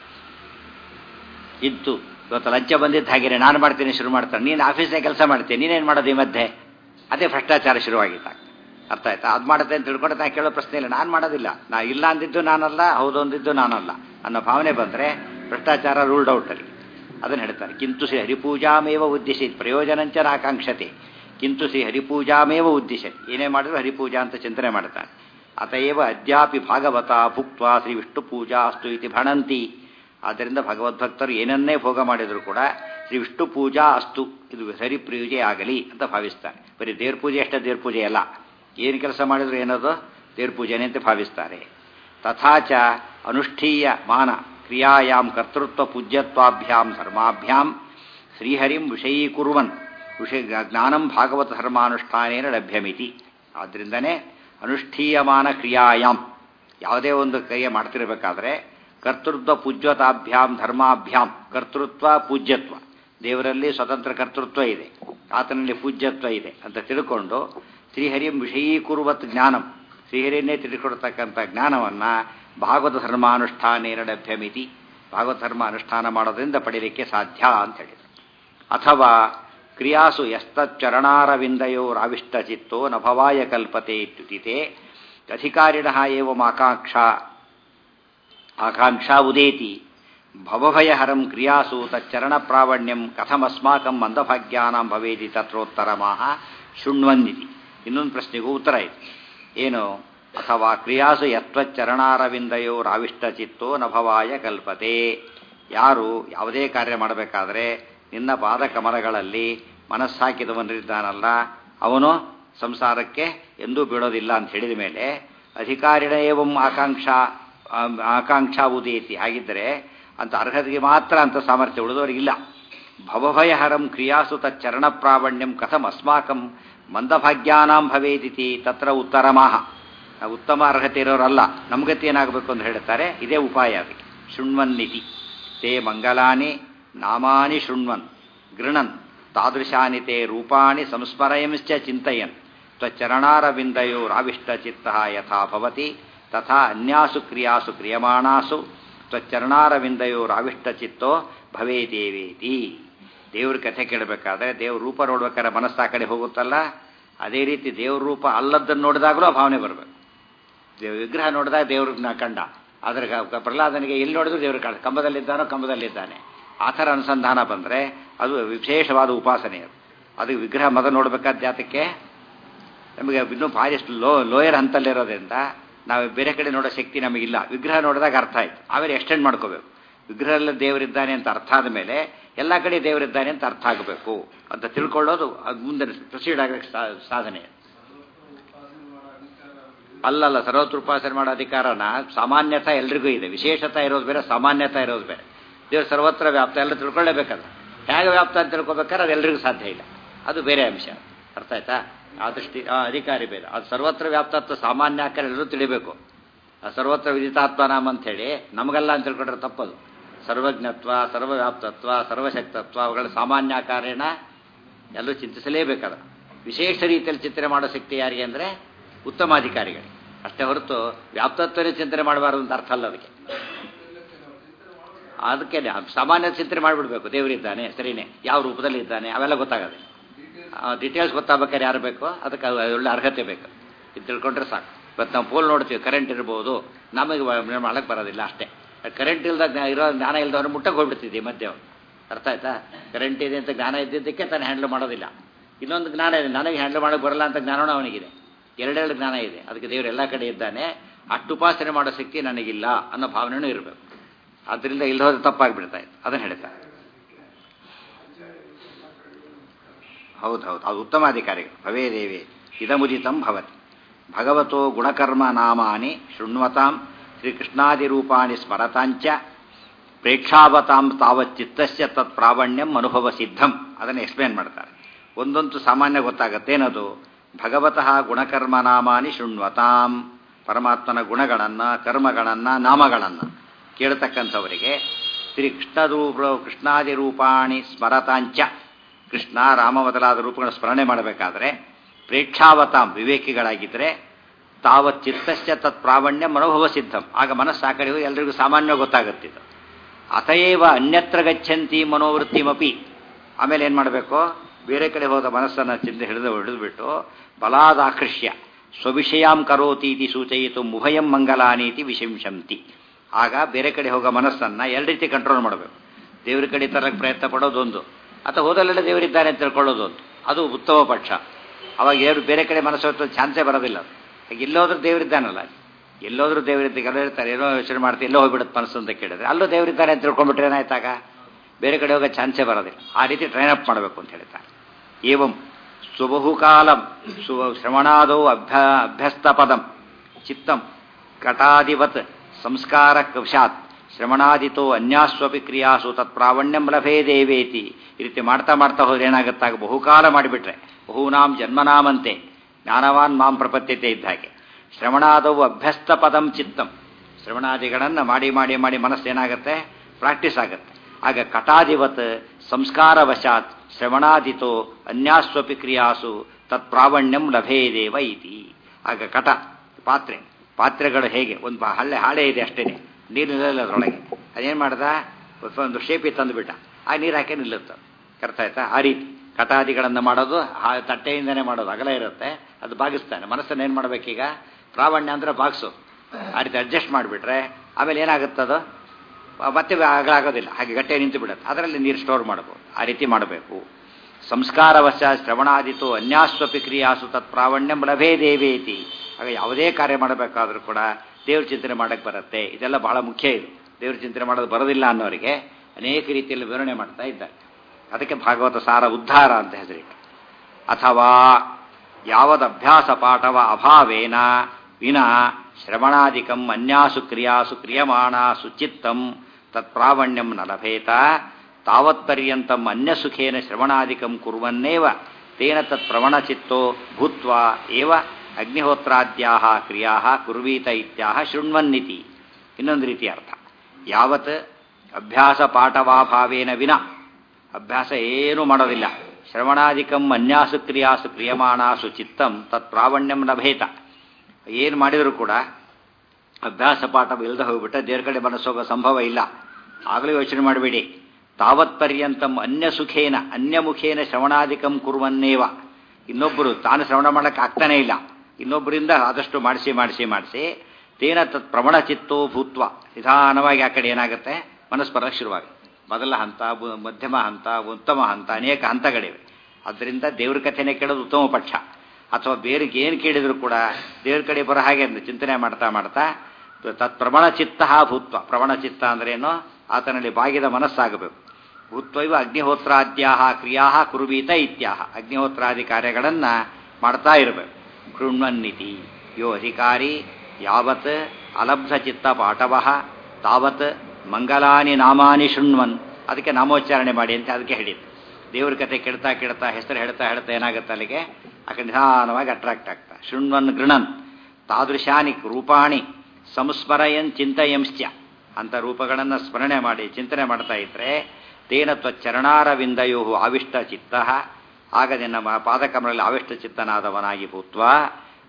ಇತ್ತು ಇವತ್ತು ಲಂಚ ಬಂದಿದ್ದು ಹಾಗೇನೆ ನಾನು ಮಾಡ್ತೀನಿ ಶುರು ಮಾಡ್ತಾನೆ ನೀನು ಆಫೀಸ್ನಾಗ ಕೆಲಸ ಮಾಡ್ತೀನಿ ನೀನೇನು ಮಾಡೋದು ಈ ಮಧ್ಯೆ ಅದೇ ಭ್ರಷ್ಟಾಚಾರ ಶುರುವಾಗಿದ್ದ ಅರ್ಥ ಆಯ್ತಾ ಅದು ಮಾಡುತ್ತೆ ಅಂತ ತಿಳ್ಕೊಂಡು ನಾ ಕೇಳೋ ಪ್ರಶ್ನೆ ಇಲ್ಲ ನಾನು ಮಾಡೋದಿಲ್ಲ ನಾ ಇಲ್ಲ ಅಂದಿದ್ದು ನಾನಲ್ಲ ಹೌದು ಅಂದಿದ್ದು ನಾನಲ್ಲ ಅನ್ನೋ ಭಾವನೆ ಬಂದರೆ ಭ್ರಷ್ಟಾಚಾರ ರೂಲ್ಡ್ ಔಟ್ ಅಲ್ಲಿ ಅದನ್ನು ಹೇಳ್ತಾರೆ ಕಿಂತು ಸಿ ಹರಿಪೂಜಾಮೇವ ಉದ್ದೇಶಿತ ಪ್ರಯೋಜನಂಚ ಆಕಾಂಕ್ಷತೆ ಕಿಂತು ಸಿ ಹರಿಪೂಜಾಮೇವ ಉದ್ದೇಶಿತ ಏನೇ ಮಾಡಿದ್ರು ಹರಿಪೂಜಾ ಅಂತ ಚಿಂತನೆ ಮಾಡ್ತಾನೆ ಅತಏವ ಅದ್ಯಾಪಿ ಭಾಗವತ ಭುಕ್ತ ಶ್ರೀ ವಿಷ್ಣು ಪೂಜಾ ಅಸ್ತು ಇತಿ ಭಣಂತಿ ಆದ್ದರಿಂದ ಭಗವದ್ಭಕ್ತರು ಏನನ್ನೇ ಭೋಗ ಮಾಡಿದರೂ ಕೂಡ ಶ್ರೀ ವಿಷ್ಣು ಪೂಜಾ ಅಸ್ತು ಇದು ಸರಿ ಪೂಜೆ ಆಗಲಿ ಅಂತ ಭಾವಿಸ್ತಾರೆ ಬರೀ ದೇವ್ರ ಪೂಜೆ ಅಷ್ಟೇ ದೇವ್ರ ಪೂಜೆ ಅಲ್ಲ ಏನು ಕೆಲಸ ಮಾಡಿದ್ರು ಏನದು ದೇವ್ರ ಪೂಜೆನೇ ಅಂತ ಭಾವಿಸ್ತಾರೆ ತಥಾಚ ಅನುಷ್ಠೀಯ ಮಾನ ಕ್ರಿಯಾಯಾಮ್ ಕರ್ತೃತ್ವ ಪೂಜ್ಯತ್ವಾಭ್ಯಾಂ ಧರ್ಮಾಭ್ಯಾಂ ಶ್ರೀಹರಿಂ ವಿಷಯೀಕುರ್ವನ್ ವಿಷಯ ಜ್ಞಾನಂ ಭಾಗವತ ಧರ್ಮಾನುಷ್ಠಾನೇನ ಲಭ್ಯಮಿತಿ ಆದ್ದರಿಂದನೇ ಅನುಷ್ಠೀಯಮಾನ ಕ್ರಿಯಾಯಾಮ್ ಯಾವುದೇ ಒಂದು ಕ್ರಿಯೆ ಮಾಡ್ತಿರಬೇಕಾದ್ರೆ ಕರ್ತೃತ್ವ ಪೂಜ್ಯತಾಭ್ಯಾಂ ಧರ್ಮಾಭ್ಯಾಂ ಕರ್ತೃತ್ವ ಪೂಜ್ಯತ್ವ ದೇವರಲ್ಲಿ ಸ್ವತಂತ್ರ ಕರ್ತೃತ್ವ ಇದೆ ಆತನಲ್ಲಿ ಪೂಜ್ಯತ್ವ ಇದೆ ಅಂತ ತಿಳ್ಕೊಂಡು ಶ್ರೀಹರಿಂ ವಿಷಯೀಕುರುವತ್ ಜ್ಞಾನಂ ಶ್ರೀಹರಿಯನ್ನೇ ತಿಳಿಕೊಡ್ತಕ್ಕಂಥ ಜ್ಞಾನವನ್ನು ಭಾಗವತ ಧರ್ಮಾನುಷ್ಠಾನೇನ ಲಭ್ಯಮಿತಿ ಭಾಗವತ ಧರ್ಮ ಅನುಷ್ಠಾನ ಮಾಡೋದ್ರಿಂದ ಪಡೀಲಿಕ್ಕೆ ಸಾಧ್ಯ ಅಂತ ಹೇಳಿದರು ಅಥವಾ ಕ್ರಿಯಾಸು ಯಸ್ತಚ್ಚರಣಾರವಿಂದಯೋರಾವಿಷ್ಟಚಿತ್ತೋ ನಭವಾಯ ಕಲ್ಪತೆ ಇತ್ಯುತಿತೆ ಅಧಿಕಾರಿಣ ಏವಂ ಆಕಾಂಕ್ಷಾ ಆಕಾಂಕ್ಷಾ ಉದೇತಿ ಭವಭಯಹರಂ ಕ್ರಿಯಾಸು ತಚ್ಚರಣ ಪ್ರಾವಣ್ಯಂ ಕಥಮಸ್ಮಾಕಂ ಮಂದಭಾಗ್ಯಾನಾಂ ಭವೇದಿ ತತ್ರೋತ್ತರಮಾಹ ಶೃಣ್ವನ್ನಿತಿ ಇನ್ನೊಂದು ಪ್ರಶ್ನೆಗೂ ಉತ್ತರ ಇದೆ ಏನು ಅಥವಾ ಕ್ರಿಯಾಸು ಯತ್ವಚ್ಚರಣಾರವಿಂದಯೋ ರಾವಿಷ್ಟಚಿತ್ತೋ ನಭವಾಯ ಕಲ್ಪತೆ ಯಾರು ಯಾವುದೇ ಕಾರ್ಯ ಮಾಡಬೇಕಾದ್ರೆ ನಿನ್ನ ಪಾದ ಕಮಲಗಳಲ್ಲಿ ಮನಸ್ಸಾಕಿದವನಿದ್ದಾನಲ್ಲ ಅವನು ಸಂಸಾರಕ್ಕೆ ಎಂದೂ ಬೀಳೋದಿಲ್ಲ ಅಂತ ಹೇಳಿದ ಮೇಲೆ ಅಧಿಕಾರಿಣ ಏವಂ ಆಕಾಂಕ್ಷಾ ಆಕಾಂಕ್ಷಾ ಉದೇತಿ ಹಾಗಿದ್ದರೆ ಅಂತ ಅರ್ಹತೆಗೆ ಮಾತ್ರ ಅಂತ ಸಾಮರ್ಥ್ಯ ಉಳಿದವರಿಗಿಲ್ಲ ಭವಭಯಹರಂ ಕ್ರಿಯಾಸು ತಚ್ಚರಣ ಪ್ರಾವಣ್ಯಂ ಕಥಂ ಅಸ್ಮಾಕಂ ಮಂದಭಾಗ್ಯಾನಾಂ ಭವೇದಿತಿ ತತ್ರ ಉತ್ತರಮಾಹ ಉತ್ತಮ ಅರ್ಹತೆ ಇರೋರಲ್ಲ ನಮ್ಗತಿ ಏನಾಗಬೇಕು ಅಂತ ಹೇಳ್ತಾರೆ ಇದೇ ಉಪಾಯ ಅದಕ್ಕೆ ಶೃಣ್ವನ್ನಿತಿ ತೇ ಮಂಗಲಾನಿ ನಾಮಾನಿ ಶೃಣ್ವನ್ ಗೃಣನ್ ತಾದೃಶಾನಿ ತೇ ರೂಪಾಣಿ ಸಂಸ್ಮರಯಂಶ್ಚ ಚಿಂತಯನ್ ತ್ವಚ್ಚರಣಾರವಿಂದಯೋರಾವಿಷ್ಟಚಿತ್ತ ಯಥಾ ಭವತಿ ತಥಾ ಅನ್ಯಾಸು ಕ್ರಿಯಾಸು ಕ್ರಿಯಮಾಣಾಸು ತ್ವಚ್ಚರಣಾರವಿಂದಯೋರಾವಿಷ್ಟಚಿತ್ತೋ ಭವೇದೇವೇತಿ ದೇವ್ರ ಕಥೆ ಕೇಳಬೇಕಾದ್ರೆ ದೇವ್ರ ರೂಪ ನೋಡ್ಬೇಕಾದ್ರೆ ಮನಸ್ಸು ಆ ಕಡೆ ಹೋಗುತ್ತಲ್ಲ ಅದೇ ರೀತಿ ದೇವ್ರ ರೂಪ ಅಲ್ಲದನ್ನು ನೋಡಿದಾಗಲೂ ಆ ಭಾವನೆ ಬರಬೇಕು ದೇವ್ ವಿಗ್ರಹ ನೋಡಿದಾಗ ದೇವ್ರನ್ನ ಕಂಡ ಆದರೆ ಪ್ರಹ್ಲಾದನಿಗೆ ಎಲ್ಲಿ ನೋಡಿದ್ರು ದೇವ್ರ ಕಂಡ ಕಂಬದಲ್ಲಿದ್ದಾನೋ ಕಂಬದಲ್ಲಿದ್ದಾನೆ ಆ ಥರ ಅನುಸಂಧಾನ ಬಂದರೆ ಅದು ವಿಶೇಷವಾದ ಉಪಾಸನೆ ಅದು ಅದು ವಿಗ್ರಹ ಮದ ನೋಡಬೇಕಾದ ಜಾತಕ್ಕೆ ನಮಗೆ ಇನ್ನೂ ಭಾರಿ ಲೋ ಲೋಯರ್ ಹಂತಲ್ಲಿರೋದ್ರಿಂದ ನಾವು ಬೇರೆ ಕಡೆ ನೋಡೋ ಶಕ್ತಿ ನಮಗಿಲ್ಲ ವಿಗ್ರಹ ನೋಡಿದಾಗ ಅರ್ಥ ಆಯ್ತು ಆಮೇಲೆ ಎಕ್ಸ್ಟೆಂಡ್ ಮಾಡ್ಕೋಬೇಕು ವಿಗ್ರಹದಲ್ಲಿ ದೇವರಿದ್ದಾನೆ ಅಂತ ಅರ್ಥ ಆದ ಮೇಲೆ ಎಲ್ಲ ಕಡೆ ದೇವರಿದ್ದಾನೆ ಅಂತ ಅರ್ಥ ಆಗಬೇಕು ಅಂತ ತಿಳ್ಕೊಳ್ಳೋದು ಅದು ಮುಂದೆ ಪ್ರೊಸೀಡ್ ಆಗಕ್ಕೆ ಸಾಧನೆ ಅಲ್ಲಲ್ಲ ಸರ್ವತ್ರ ಉಪಾಸನೆ ಮಾಡೋ ಅಧಿಕಾರನ ಸಾಮಾನ್ಯತ ಎಲ್ರಿಗೂ ಇದೆ ವಿಶೇಷತ ಇರೋದು ಬೇರೆ ಸಾಮಾನ್ಯತ ಇರೋದು ಬೇರೆ ದೇವರು ಸರ್ವತ್ರ ವ್ಯಾಪ್ತ ಎಲ್ಲ ತಿಳ್ಕೊಳ್ಳೇಬೇಕಲ್ಲ ಹೇಗೆ ವ್ಯಾಪ್ತ ಅಂತ ತಿಳ್ಕೊಬೇಕಾದ್ರೆ ಅದು ಎಲ್ರಿಗೂ ಸಾಧ್ಯ ಇಲ್ಲ ಅದು ಬೇರೆ ಅಂಶ ಅರ್ಥ ಆಯ್ತಾ ಆ ದೃಷ್ಟಿ ಆ ಅಧಿಕಾರಿ ಬೇರೆ ಅದು ಸರ್ವತ್ರ ವ್ಯಾಪ್ತತ್ವ ಸಾಮಾನ್ಯ ಆಕಾರ ಎಲ್ಲರೂ ತಿಳಿಬೇಕು ಆ ಸರ್ವತ್ರ ವಿದಿತಾತ್ಮನಾಮ ಅಂಥೇಳಿ ನಮಗಲ್ಲ ಅಂತ ತಿಳ್ಕೊಂಡ್ರೆ ತಪ್ಪದು ಸರ್ವಜ್ಞತ್ವ ಸರ್ವವ್ಯಾಪ್ತತ್ವ ಸರ್ವಶಕ್ತತ್ವ ಅವುಗಳ ಸಾಮಾನ್ಯಾಕಾರೇಣ ಎಲ್ಲರೂ ಚಿಂತಿಸಲೇಬೇಕದ ವಿಶೇಷ ರೀತಿಯಲ್ಲಿ ಚಿಂತನೆ ಮಾಡೋ ಶಕ್ತಿ ಯಾರಿಗೆ ಅಂದರೆ ಉತ್ತಮಾಧಿಕಾರಿಗಳಿಗೆ ಅಷ್ಟೇ ಹೊರತು ವ್ಯಾಪ್ತತ್ವನೇ ಚಿಂತನೆ ಮಾಡಬಾರ್ದು ಅಂತ ಅರ್ಥ ಅಲ್ಲ ಅದಕ್ಕೆ ಅದಕ್ಕೆ ಸಾಮಾನ್ಯ ಚಿಂತನೆ ಮಾಡಿಬಿಡ್ಬೇಕು ದೇವರಿದ್ದಾನೆ ಸರಿನೇ ಯಾವ ರೂಪದಲ್ಲಿ ಇದ್ದಾನೆ ಅವೆಲ್ಲ ಗೊತ್ತಾಗದೆ ಡೀಟೇಲ್ಸ್ ಗೊತ್ತಾಗ್ಬೇಕಾದ್ರೆ ಯಾರು ಬೇಕೋ ಅದಕ್ಕೆ ಒಳ್ಳೆ ಅರ್ಹತೆ ಬೇಕು ಇದು ತಿಳ್ಕೊಂಡ್ರೆ ಸಾಕು ಇವತ್ತು ನಾವು ಪೋಲ್ ನೋಡ್ತೀವಿ ಕರೆಂಟ್ ಇರ್ಬೋದು ನಮಗೆ ಮಾಡಕ್ಕೆ ಬರೋದಿಲ್ಲ ಅಷ್ಟೇ ಕರೆಂಟ್ ಇಲ್ದಾಗ ಇರೋ ಜ್ಞಾನ ಇಲ್ದವ್ರು ಮುಟ್ಟಕ್ಕೆ ಹೋಗ್ಬಿಡ್ತಿದ್ದೆ ಮಧ್ಯೆ ಅರ್ಥ ಆಯ್ತಾ ಕರೆಂಟ್ ಇದೆ ಅಂತ ಜ್ಞಾನ ಇದ್ದಿದ್ದಕ್ಕೆ ತಾನು ಹ್ಯಾಂಡಲ್ ಮಾಡೋದಿಲ್ಲ ಇನ್ನೊಂದು ಜ್ಞಾನ ಇದೆ ನನಗೆ ಹ್ಯಾಂಡಲ್ ಮಾಡೋಕ್ಕೆ ಬರಲ್ಲ ಅಂತ ಜ್ಞಾನವೂ ಅವನಿಗಿದೆ ಎರಡೆರಡು ಜ್ಞಾನ ಇದೆ ಅದಕ್ಕೆ ದೇವರು ಎಲ್ಲ ಕಡೆ ಇದ್ದಾನೆ ಅಷ್ಟು ಉಪಾಸನೆ ಮಾಡೋ ಶಕ್ತಿ ನನಗಿಲ್ಲ ಅನ್ನೋ ಭಾವನೆಯೂ ಇರಬೇಕು ಅದರಿಂದ ಇಲ್ಲದ ತಪ್ಪಾಗಿಬಿಡ್ತಾ ಇತ್ತು ಅದನ್ನು ಹೇಳ್ತಾರೆ ಹೌದು ಹೌದು ಅದು ಉತ್ತಮಾಧಿಕಾರಿಗಳು ಭವೇ ದೇವಿ ಇದಮುದಿತಂ ಭವತಿ ಭಗವತೋ ಗುಣಕರ್ಮ ನಾಮಾನಿ ಶೃಣ್ವತಾಂ ಶ್ರೀಕೃಷ್ಣಾದಿರೂಪಾಣಿ ಸ್ಮರತಾಂಚ ಪ್ರೇಕ್ಷಾವತಾಂ ತಾವತ್ ಚಿತ್ತಸ್ಯ ತತ್ ಪ್ರಾವಣ್ಯಂ ಅನುಭವ ಸಿದ್ಧಂ ಅದನ್ನು ಎಕ್ಸ್ಪ್ಲೇನ್ ಮಾಡ್ತಾರೆ ಒಂದೊಂದು ಸಾಮಾನ್ಯ ಗೊತ್ತಾಗತ್ತೆ ಏನದು ಭಗವತಃ ಗುಣಕರ್ಮ ನಾಮಾನಿ ಶೃಣ್ವತಾಂ ಪರಮಾತ್ಮನ ಗುಣಗಳನ್ನು ಕರ್ಮಗಳನ್ನು ನಾಮಗಳನ್ನು ಕೇಳ್ತಕ್ಕಂಥವರಿಗೆ ಶ್ರೀ ಕೃಷ್ಣರೂಪ ಕೃಷ್ಣಾದಿ ರೂಪಾಣಿ ಸ್ಮರತಾಂಚ ಕೃಷ್ಣ ರಾಮ ಮೊದಲಾದ ರೂಪಗಳನ್ನು ಸ್ಮರಣೆ ಮಾಡಬೇಕಾದ್ರೆ ಪ್ರೇಕ್ಷಾವತಾಂ ವಿವೇಕಿಗಳಾಗಿದ್ದರೆ ತಾವ ಚಿತ್ತಸ್ಯ ತತ್ ಪ್ರಾವಣ್ಯ ಮನೋಭವ ಸಿದ್ಧಂ ಆಗ ಮನಸ್ಸು ಆ ಕಡೆ ಹೋಗಿ ಎಲ್ರಿಗೂ ಸಾಮಾನ್ಯ ಗೊತ್ತಾಗುತ್ತಿದ್ದು ಅತಯೇವ ಅನ್ಯತ್ರ ಗಚ್ಚಂತಿ ಮನೋವೃತ್ತಿಮಪಿ ಆಮೇಲೆ ಏನು ಮಾಡಬೇಕು ಬೇರೆ ಕಡೆ ಹೋದ ಮನಸ್ಸನ್ನು ಚಿಂತೆ ಹಿಡಿದು ಹಿಡಿದುಬಿಟ್ಟು ಬಲಾದಾಕೃಷ್ಯ ಸ್ವವಿಷಯಾಂ ಕರೋತಿ ಇತಿ ಸೂಚಯಿತು ಮುಭಯಂ ಮಂಗಲಾನೀತಿ ವಿಶಂಶಂತಿ ಆಗ ಬೇರೆ ಕಡೆ ಹೋಗೋ ಮನಸ್ಸನ್ನು ಎರಡು ರೀತಿ ಕಂಟ್ರೋಲ್ ಮಾಡಬೇಕು ದೇವ್ರ ಕಡೆ ತರಕ್ಕೆ ಪ್ರಯತ್ನ ಪಡೋದೊಂದು ಅಥವಾ ಹೋದಲ್ಲೆಲ್ಲ ದೇವರಿದ್ದಾರೆ ಅಂತ ತಿಳ್ಕೊಳ್ಳೋದೊಂದು ಅದು ಉತ್ತಮ ಪಕ್ಷ ಅವಾಗ ದೇವ್ರು ಬೇರೆ ಕಡೆ ಮನಸ್ಸು ಹೊತ್ತು ಚಾನ್ಸೇ ಬರೋದಿಲ್ಲ ಈಗ ಎಲ್ಲೋದ್ರೂ ದೇವರಿದ್ದಾನಲ್ಲ ಎಲ್ಲೋದ್ರೂ ದೇವರಿದ್ದ ಕೆಲವರು ಇರ್ತಾರೆ ಏನೋ ಯೋಚನೆ ಮಾಡ್ತೀವಿ ಎಲ್ಲೋ ಹೋಗ್ಬಿಡುತ್ತೆ ಮನಸ್ಸು ಅಂತ ಕೇಳಿದ್ರೆ ಅಲ್ಲೂ ದೇವರಿದ್ದಾರೆ ಅಂತ ತಿಳ್ಕೊಂಡ್ಬಿಟ್ರೆ ಏನಾಯ್ತಾಗ ಬೇರೆ ಕಡೆ ಹೋಗೋ ಚಾನ್ಸೇ ಬರೋದಿಲ್ಲ ಆ ರೀತಿ ಟ್ರೈನ್ ಅಪ್ ಮಾಡಬೇಕು ಅಂತ ಹೇಳ್ತಾರೆ ಏವಂ ಸುಬಹುಕಾಲಂ ಸು ಶ್ರವಣಾದೌ ಅಭ್ಯ ಅಭ್ಯಸ್ತ ಪದಂ ಚಿತ್ತಂ ಕಟಾದಿವತ್ ಸಂಸ್ಕಾರ ಕವಶಾತ್ ಶ್ರವಣಾದಿತೋ ಅನ್ಯಾಸ್ವಪಿ ಕ್ರಿಯಾಸು ತತ್ ಪ್ರಾವಣ್ಯಂ ಲಭೇ ದೇವೇತಿ ಈ ರೀತಿ ಮಾಡ್ತಾ ಮಾಡ್ತಾ ಹೋದ್ರೆ ಏನಾಗುತ್ತಾಗ ಬಹುಕಾಲ ಮಾಡಿಬಿಟ್ರೆ ಬಹೂನಾಂ ಜನ್ಮನಾಮಂತೆ ಜ್ಞಾನವಾನ್ ಮಾಂ ಪ್ರಪತ್ಯತೆ ಇದ್ದ ಹಾಗೆ ಶ್ರವಣಾದವು ಅಭ್ಯಸ್ತ ಪದಂ ಚಿತ್ತಂ ಶ್ರವಣಾದಿಗಳನ್ನು ಮಾಡಿ ಮಾಡಿ ಮಾಡಿ ಮನಸ್ಸು ಏನಾಗುತ್ತೆ ಪ್ರಾಕ್ಟೀಸ್ ಆಗುತ್ತೆ ಆಗ ಕಟಾದಿವತ್ ಸಂಸ್ಕಾರವಶಾತ್ ಶ್ರವಣಾದಿತೋ ಅನ್ಯಾಸ್ವಪಿ ಕ್ರಿಯಾಸು ತತ್ ಪ್ರಾವಣ್ಯಂ ಲಭೇದೇವ ಇತಿ ಆಗ ಕಟ ಪಾತ್ರೆ ಪಾತ್ರೆಗಳು ಹೇಗೆ ಒಂದು ಹಳ್ಳೆ ಹಾಳೆ ಇದೆ ಅಷ್ಟೇ ನೀರಿಲ್ಲ ಅದರೊಳಗೆ ಅದೇನು ಮಾಡ್ದ ಒಂದು ಶೇಪಿ ತಂದುಬಿಟ್ಟ ಆ ನೀರು ಹಾಕಿ ನಿಲ್ಲುತ್ತೆ ಅರ್ಥ ಆಯ್ತಾ ಆ ರೀತಿ ಕಟಾದಿಗಳನ್ನು ಮಾಡೋದು ಆ ತಟ್ಟೆಯಿಂದನೇ ಮಾಡೋದು ಅಗಲ ಇರುತ್ತೆ ಅದು ಬಾಗಿಸ್ತಾನೆ ಮನಸ್ಸನ್ನು ಏನು ಮಾಡಬೇಕೀಗ ಪ್ರಾವಣ್ಯ ಅಂದರೆ ಬಾಗಿಸು ಆ ರೀತಿ ಅಡ್ಜಸ್ಟ್ ಮಾಡಿಬಿಟ್ರೆ ಆಮೇಲೆ ಏನಾಗುತ್ತದು ಮತ್ತೆ ಅಗಲ ಆಗೋದಿಲ್ಲ ಹಾಗೆ ಗಟ್ಟೆ ನಿಂತು ಬಿಡುತ್ತೆ ಅದರಲ್ಲಿ ನೀರು ಸ್ಟೋರ್ ಮಾಡಬಹುದು ಆ ರೀತಿ ಮಾಡಬೇಕು ಸಂಸ್ಕಾರವಶ ಶ್ರವಣಾದಿತು ಅನ್ಯಾಸ್ವಪಿ ಕ್ರಿಯಾಸು ತತ್ ಪ್ರಾವಣ್ಯಂ ಲಭೇ ದೇವೇತಿ ಆಗ ಯಾವುದೇ ಕಾರ್ಯ ಮಾಡಬೇಕಾದ್ರೂ ಕೂಡ ದೇವ್ರ ಚಿಂತನೆ ಮಾಡಕ್ಕೆ ಬರುತ್ತೆ ಇದೆಲ್ಲ ಬಹಳ ಮುಖ್ಯ ಇದು ದೇವ್ರ ಚಿಂತನೆ ಮಾಡೋದು ಬರೋದಿಲ್ಲ ಅನ್ನೋರಿಗೆ ಅನೇಕ ರೀತಿಯಲ್ಲಿ ವಿವರಣೆ ಮಾಡ್ತಾ ಇದ್ದಾರೆ ಅದಕ್ಕೆ ಭಾಗವತ ಸಾರ ಉದ್ಧಾರ ಅಂತ ಹೆಸರಿಟ್ಟು ಅಥವಾ ಯಾವದಭ್ಯಾಸ ಪಾಠವ ಅಭಾವೇನ ವಿನಾ ಶ್ರವಣಾದಿಕಂ ಅನ್ಯಾಸು ಕ್ರಿಯಾಸು ಕ್ರಿಯಮಾಣಾಸು ಚಿತ್ತಂ ತತ್ಪ್ರಾವಣ್ಯಂ ನ ಲಭೇತ ತಾವತ್ಪರ್ಯಂತಂ ಅನ್ಯಸುಖೇನ ಶ್ರವಣಾದಿಕಂ ಕುರ್ವನ್ನೇವ ತೇನ ತತ್ಪ್ರವಣಚಿತ್ತೋ ಭೂತ್ವಾ ಏವ ಅಗ್ನಿಹೋತ್ರಾದ್ಯಾ ಕ್ರಿಯಾ ಕುರ್ವೀತ ಇತ್ಯಾಹ ಶೃಣ್ವನ್ನಿತಿ ಇನ್ನೊಂದು ರೀತಿ ಅರ್ಥ ಯಾವತ್ ಅಭ್ಯಾಸ ಪಾಠವಾಭಾವೇನ ವಿನ ಅಭ್ಯಾಸ ಏನೂ ಮಾಡೋದಿಲ್ಲ ಶ್ರವಣಾದಿಕಂ ಅನ್ಯಾಸು ಕ್ರಿಯಾಸು ಕ್ರಿಯಮಾಣಾಸು ಚಿತ್ತಂ ತತ್ ಪ್ರಾವಣ್ಯಂ ಲಭೇತ ಏನು ಮಾಡಿದರೂ ಕೂಡ ಅಭ್ಯಾಸ ಪಾಠ ಇಲ್ಲದೆ ಹೋಗ್ಬಿಟ್ರೆ ದೇವ್ರ ಕಡೆ ಮನಸ್ಸೋಗೋ ಸಂಭವ ಇಲ್ಲ ಆಗಲೂ ಯೋಚನೆ ಮಾಡಬೇಡಿ ತಾವತ್ ಪರ್ಯಂತಂ ಅನ್ಯ ಸುಖೇನ ಅನ್ಯಮುಖೇನ ಶ್ರವಣಾದಿಕಂ ಕುರುವನ್ನೇವ ಇನ್ನೊಬ್ಬರು ತಾನು ಶ್ರವಣ ಮಾಡಕ್ಕೆ ಆಗ್ತಾನೇ ಇಲ್ಲ ಇನ್ನೊಬ್ಬರಿಂದ ಆದಷ್ಟು ಮಾಡಿಸಿ ಮಾಡಿಸಿ ಮಾಡಿಸಿ ತೇನ ತತ್ ಪ್ರವಣ ಚಿತ್ತೋ ಭೂತ್ವ ನಿಧಾನವಾಗಿ ಆ ಕಡೆ ಏನಾಗುತ್ತೆ ಮನಸ್ಸು ಬರಕ್ಕೆ ಶುರುವಾಗುತ್ತೆ ಮೊದಲ ಹಂತ ಮಧ್ಯಮ ಹಂತ ಉತ್ತಮ ಹಂತ ಅನೇಕ ಹಂತಗಳಿವೆ ಅದರಿಂದ ದೇವ್ರ ಕಥೆನೇ ಕೇಳೋದು ಉತ್ತಮ ಪಕ್ಷ ಅಥವಾ ಬೇರೆ ಏನು ಕೇಳಿದ್ರು ಕೂಡ ದೇವ್ರ ಕಡೆ ಬರೋ ಹಾಗೆ ಚಿಂತನೆ ಮಾಡ್ತಾ ಮಾಡ್ತಾ ತತ್ ಪ್ರವಣ ಚಿತ್ತ ಭೂತ್ವ ಪ್ರವಣ ಚಿತ್ತ ಅಂದ್ರೇನು ಆತನಲ್ಲಿ ಬಾಗಿದ ಮನಸ್ಸಾಗಬೇಕು ಭೂತ್ವೈವ ಅಗ್ನಿಹೋತ್ರಾದ್ಯಾ ಕ್ರಿಯಾ ಕುರುವೀತ ಇತ್ಯಾಹ ಅಗ್ನಿಹೋತ್ರಾದಿ ಕಾರ್ಯಗಳನ್ನು ಮಾಡ್ತಾ ಇರಬೇಕು ಕೃಣ್ವನ್ನಿತಿ ಯೋ ಅಧಿಕಾರಿ ಯಾವತ್ ಅಲಬ್ಧ ಚಿತ್ತ ಪಾಠವ ತಾವತ್ ಮಂಗಲಾನಿ ನಾಮಾನಿ ಶೃಣ್ವನ್ ಅದಕ್ಕೆ ನಾಮೋಚ್ಚಾರಣೆ ಮಾಡಿ ಅಂತ ಅದಕ್ಕೆ ಹೇಳಿದ್ದು ದೇವ್ರ ಕತೆ ಕೇಳ್ತಾ ಕೇಳ್ತಾ ಹೆಸರು ಹೇಳ್ತಾ ಹೇಳ್ತಾ ಏನಾಗುತ್ತೆ ಅಲ್ಲಿಗೆ ಆ ಕಡೆ ನಿಧಾನವಾಗಿ ಅಟ್ರಾಕ್ಟ್ ಆಗ್ತಾ ಶೃಣ್ವನ್ ಗೃಣನ್ ತಾದೃಶಾನಿ ರೂಪಾಣಿ ಸಂಸ್ಮರಯನ್ ಚಿಂತಯಂಶ್ಚ ಅಂತ ರೂಪಗಳನ್ನು ಸ್ಮರಣೆ ಮಾಡಿ ಚಿಂತನೆ ಮಾಡ್ತಾ ಇದ್ರೆ ತೇನ ತ್ವಚ್ಚರಣಾರವಿಂದಯೋ ಆವಿಷ್ಟ ಚಿತ್ತ ಆಗ ನಿನ್ನ ಪಾದಕಮಲಲ್ಲಿ ಆವಿಷ್ಟ ಚಿತ್ತನಾದವನಾಗಿ ಭೂತ್ವ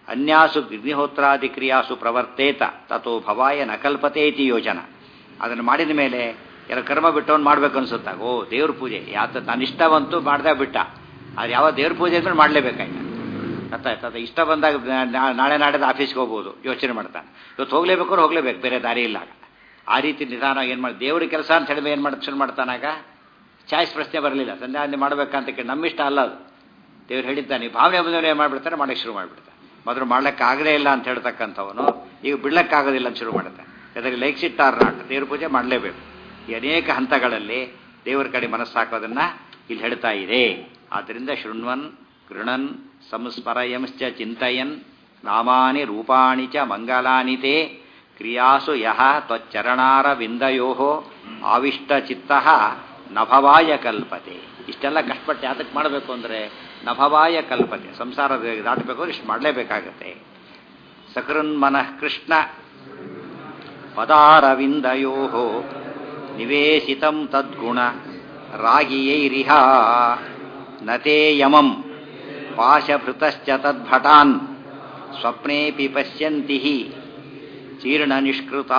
ಅನ್ಯಾಸು ಅಗ್ನಿಹೋತ್ರಾದಿ ಕ್ರಿಯಾಸು ಪ್ರವರ್ತೇತ ತಥೋ ಭವಾಯ ನ ಕಲ್ಪತೆ ಇತಿ ಯೋಜನ ಅದನ್ನು ಮಾಡಿದ ಮೇಲೆ ಎಲ್ಲ ಕರ್ಮ ಬಿಟ್ಟವನು ಮಾಡ್ಬೇಕು ಅನ್ಸುತ್ತಾಗ ಓ ದೇವ್ರ ಪೂಜೆ ಯಾತ ನಾನು ಇಷ್ಟವಂತೂ ಮಾಡ್ದೆ ಬಿಟ್ಟ ಅದು ಯಾವ ದೇವ್ರ ಪೂಜೆ ಅಂದ್ರೆ ಮಾಡಲೇಬೇಕಾಯ್ತು ಗೊತ್ತಾಯ್ತು ಅದು ಇಷ್ಟ ಬಂದಾಗ ನಾ- ನಾಳೆ ನಾಡಿದ್ದು ಆಫೀಸ್ಗೆ ಹೋಗ್ಬೋದು ಯೋಚನೆ ಮಾಡ್ತಾನೆ ಇವತ್ತು ಹೋಗ್ಲೇಬೇಕು ಅಂದ್ರೆ ಹೋಗ್ಲೇಬೇಕು ಬೇರೆ ದಾರಿ ಇಲ್ಲ ಆಗ. ಆ ರೀತಿ ನಿಧಾನ ಏನು ಮಾಡಿ ದೇವ್ರ ಕೆಲಸ ಅಂತ ಹೇಳಿದ್ರೆ ಏನು ಮಾಡಿ ಶುರು ಮಾಡ್ತಾನಾಗ ಚಾಯ್ಸ್ ಪ್ರಶ್ನೆ ಬರಲಿಲ್ಲ ಸಂಧ್ಯಾವಂದನೆ ಮಾಡ್ಬೇಕಂತ ಕೇಳಿ ನಮ್ಮಿಷ್ಟ ಅಲ್ಲ ಅದು ದೇವ್ರು ಹೇಳಿದ್ದಾನೆ ಭಾವನೆ ಬಂದವನು ಏನು ಮಾಡ್ಬಿಡ್ತಾನೆ ಮಾಡಕ್ಕೆ ಶುರು ಮಾಡಿಬಿಡ್ತಾನೆ ಮೊದಲು ಮಾಡ್ಲಿಕ್ಕಾಗದೇ ಇಲ್ಲ ಅಂತ ಹೇಳ್ತಕ್ಕಂಥವನು ಈಗ ಬಿಡ್ಲಕ್ಕಾಗೋದಿಲ್ಲ ಅಂತ ಶುರು ಮಾಡ್ತಾನೆ ಅದರಲ್ಲಿ ಲೈಕ್ಸ್ ಇಟ್ ಆರ್ ನಾಟ್ ದೇವ್ರ ಪೂಜೆ ಮಾಡಲೇಬೇಕು ಈ ಅನೇಕ ಹಂತಗಳಲ್ಲಿ ದೇವರ ಕಡೆ ಮನಸ್ಸು ಹಾಕೋದನ್ನ ಇಲ್ಲಿ ಹೇಳ್ತಾ ಇದೆ ಆದ್ದರಿಂದ ಶೃಣ್ವನ್ ಗೃಣನ್ ಸಂಸ್ಮರಯಂಶ್ಚ ಚಿಂತಯನ್ ನಾಮಾನಿ ರೂಪಾಣಿ ಚ ಮಂಗಲಾನಿ ತೇ ಕ್ರಿಯಾಸು ಯಹ ತ್ವಚ್ಚರಣಾರ ವಿಂದಯೋ ಆವಿಷ್ಟ ಚಿತ್ತ ನಭವಾಯ ಕಲ್ಪತೆ ಇಷ್ಟೆಲ್ಲ ಕಷ್ಟಪಟ್ಟು ಯಾತಕ್ಕೆ ಮಾಡಬೇಕು ಅಂದರೆ ನಭವಾಯ ಕಲ್ಪತೆ ಸಂಸಾರ ದಾಟಬೇಕು ಅಂದ್ರೆ ಇಷ್ಟು ಮಾಡಲೇಬೇಕಾಗತ್ತೆ ಸಕೃನ್ಮನಃ ಕೃಷ್ಣ ಪದಾರವಿಂದಯೋ ನಿವೇಶಿತಂ ತದ್ಗುಣ ರಾಗಿಯೈರಿಹ ನತೇ ಯಮಂ ಪಾಶಭೃತಶ್ಚ ತದ್ಭಟಾನ್ ಸ್ವಪ್ನೇಪಿ ಪಶ್ಯಂತಿ ಚೀರ್ಣ ನಿಷ್ಕೃತಾ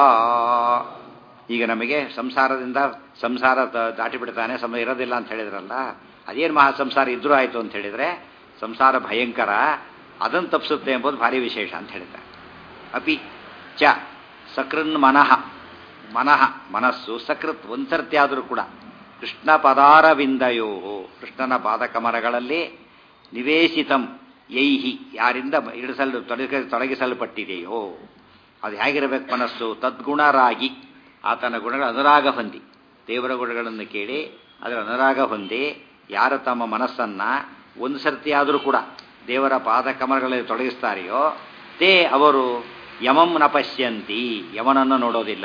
ಈಗ ನಮಗೆ ಸಂಸಾರದಿಂದ ಸಂಸಾರ ದ- ದಾಟಿಬಿಡ್ತಾನೆ ಸಮ ಇರೋದಿಲ್ಲ ಅಂತ ಹೇಳಿದ್ರಲ್ಲ ಅದೇನು ಮಹಾ ಸಂಸಾರ ಇದ್ರೂ ಆಯಿತು ಅಂತ ಹೇಳಿದರೆ ಸಂಸಾರ ಭಯಂಕರ ಅದನ್ನು ತಪ್ಪಿಸುತ್ತೆ ಎಂಬುದು ಭಾರಿ ವಿಶೇಷ ಅಂತ ಹೇಳಿದ್ದಾರೆ ಅಪಿ ಚ ಸಕೃನ್ ಮನಃ ಮನಃ ಮನಸ್ಸು ಸಕೃತ್ ಒಂದ್ಸರ್ತಿ ಆದರೂ ಕೂಡ ಕೃಷ್ಣ ಪದಾರವಿಂದಯೋ ಕೃಷ್ಣನ ಪಾದಕಮರಗಳಲ್ಲಿ ನಿವೇಶಿತಂ ಯೈಹಿ ಯಾರಿಂದ ಇಡಿಸಲು ತೊಡಗ ತೊಡಗಿಸಲ್ಪಟ್ಟಿದೆಯೋ ಅದು ಹೇಗಿರಬೇಕು ಮನಸ್ಸು ತದ್ಗುಣರಾಗಿ ಆತನ ಗುಣಗಳ ಅನುರಾಗ ಹೊಂದಿ ದೇವರ ಗುಣಗಳನ್ನು ಕೇಳಿ ಅದರ ಅನುರಾಗ ಹೊಂದಿ ಯಾರು ತಮ್ಮ ಮನಸ್ಸನ್ನ ಒಂದು ಸರ್ತಿ ಆದರೂ ಕೂಡ ದೇವರ ಪಾದಕಮರಗಳಲ್ಲಿ ತೊಡಗಿಸ್ತಾರೆಯೋ ತೇ ಅವರು ಯಮಂ ನ ಪಶ್ಯಂತಿ ಯಮನನ್ನು ನೋಡೋದಿಲ್ಲ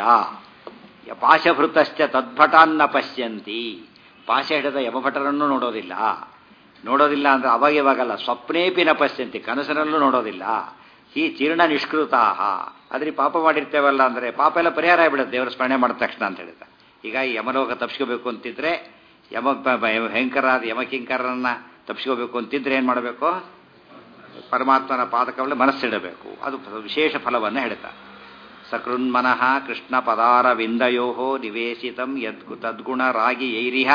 ಯ- ಪಾಶಭೃತಶ್ಚ ತದ್ಭಟಾನ್ನ ಪಶ್ಯಂತಿ ಪಾಶ ಹಿಡಿದ ಯಮಭಟರನ್ನು ನೋಡೋದಿಲ್ಲ ನೋಡೋದಿಲ್ಲ ಅಂದ್ರೆ ಅವಾಗ ಇವಾಗಲ್ಲ ಸ್ವಪ್ನೇಪಿ ನ ಪಶ್ಯಂತಿ ಕನಸಿನಲ್ಲೂ ನೋಡೋದಿಲ್ಲ ಈ ಚೀರ್ಣ ನಿಷ್ಕೃತಾಹ ಅದ್ರಿ ಪಾಪ ಮಾಡಿರ್ತೇವಲ್ಲ ಅಂದ್ರೆ ಪಾಪ ಎಲ್ಲ ಪರಿಹಾರ ಆಗಿಬಿಡುತ್ತೆ ದೇವರ ಸ್ಮರಣೆ ಮಾಡಿದ ತಕ್ಷಣ ಅಂತ ಹೇಳಿದ ಈಗ ಈ ಯಮಲೋಕ ತಪ್ಪಿಸ್ಕೋಬೇಕು ಅಂತಿದ್ರೆ ಯಮ ಪ- ಪ- ಭಯಂಕರ ಯಮಕಿಂಕರನ್ನ ತಪ್ಪಿಸ್ಕೋಬೇಕು ಅಂತಿದ್ರೆ ಏನು ಮಾಡಬೇಕು ಪರಮಾತ್ಮನ ಪಾದಕವಲ್ಲಿ ಮನಸ್ಸಿಡಬೇಕು ಅದು ವಿಶೇಷ ಫಲವನ್ನು ಹೇಳ್ತಾರೆ ಸಕೃನ್ಮನಃ ಕೃಷ್ಣ ಪದಾರ ವಿಂದಯೋ ನಿವೇಶಿತಂ ಯದ್ಗು ತದ್ಗುಣ ರಾಗಿ ಯೈರಿಹ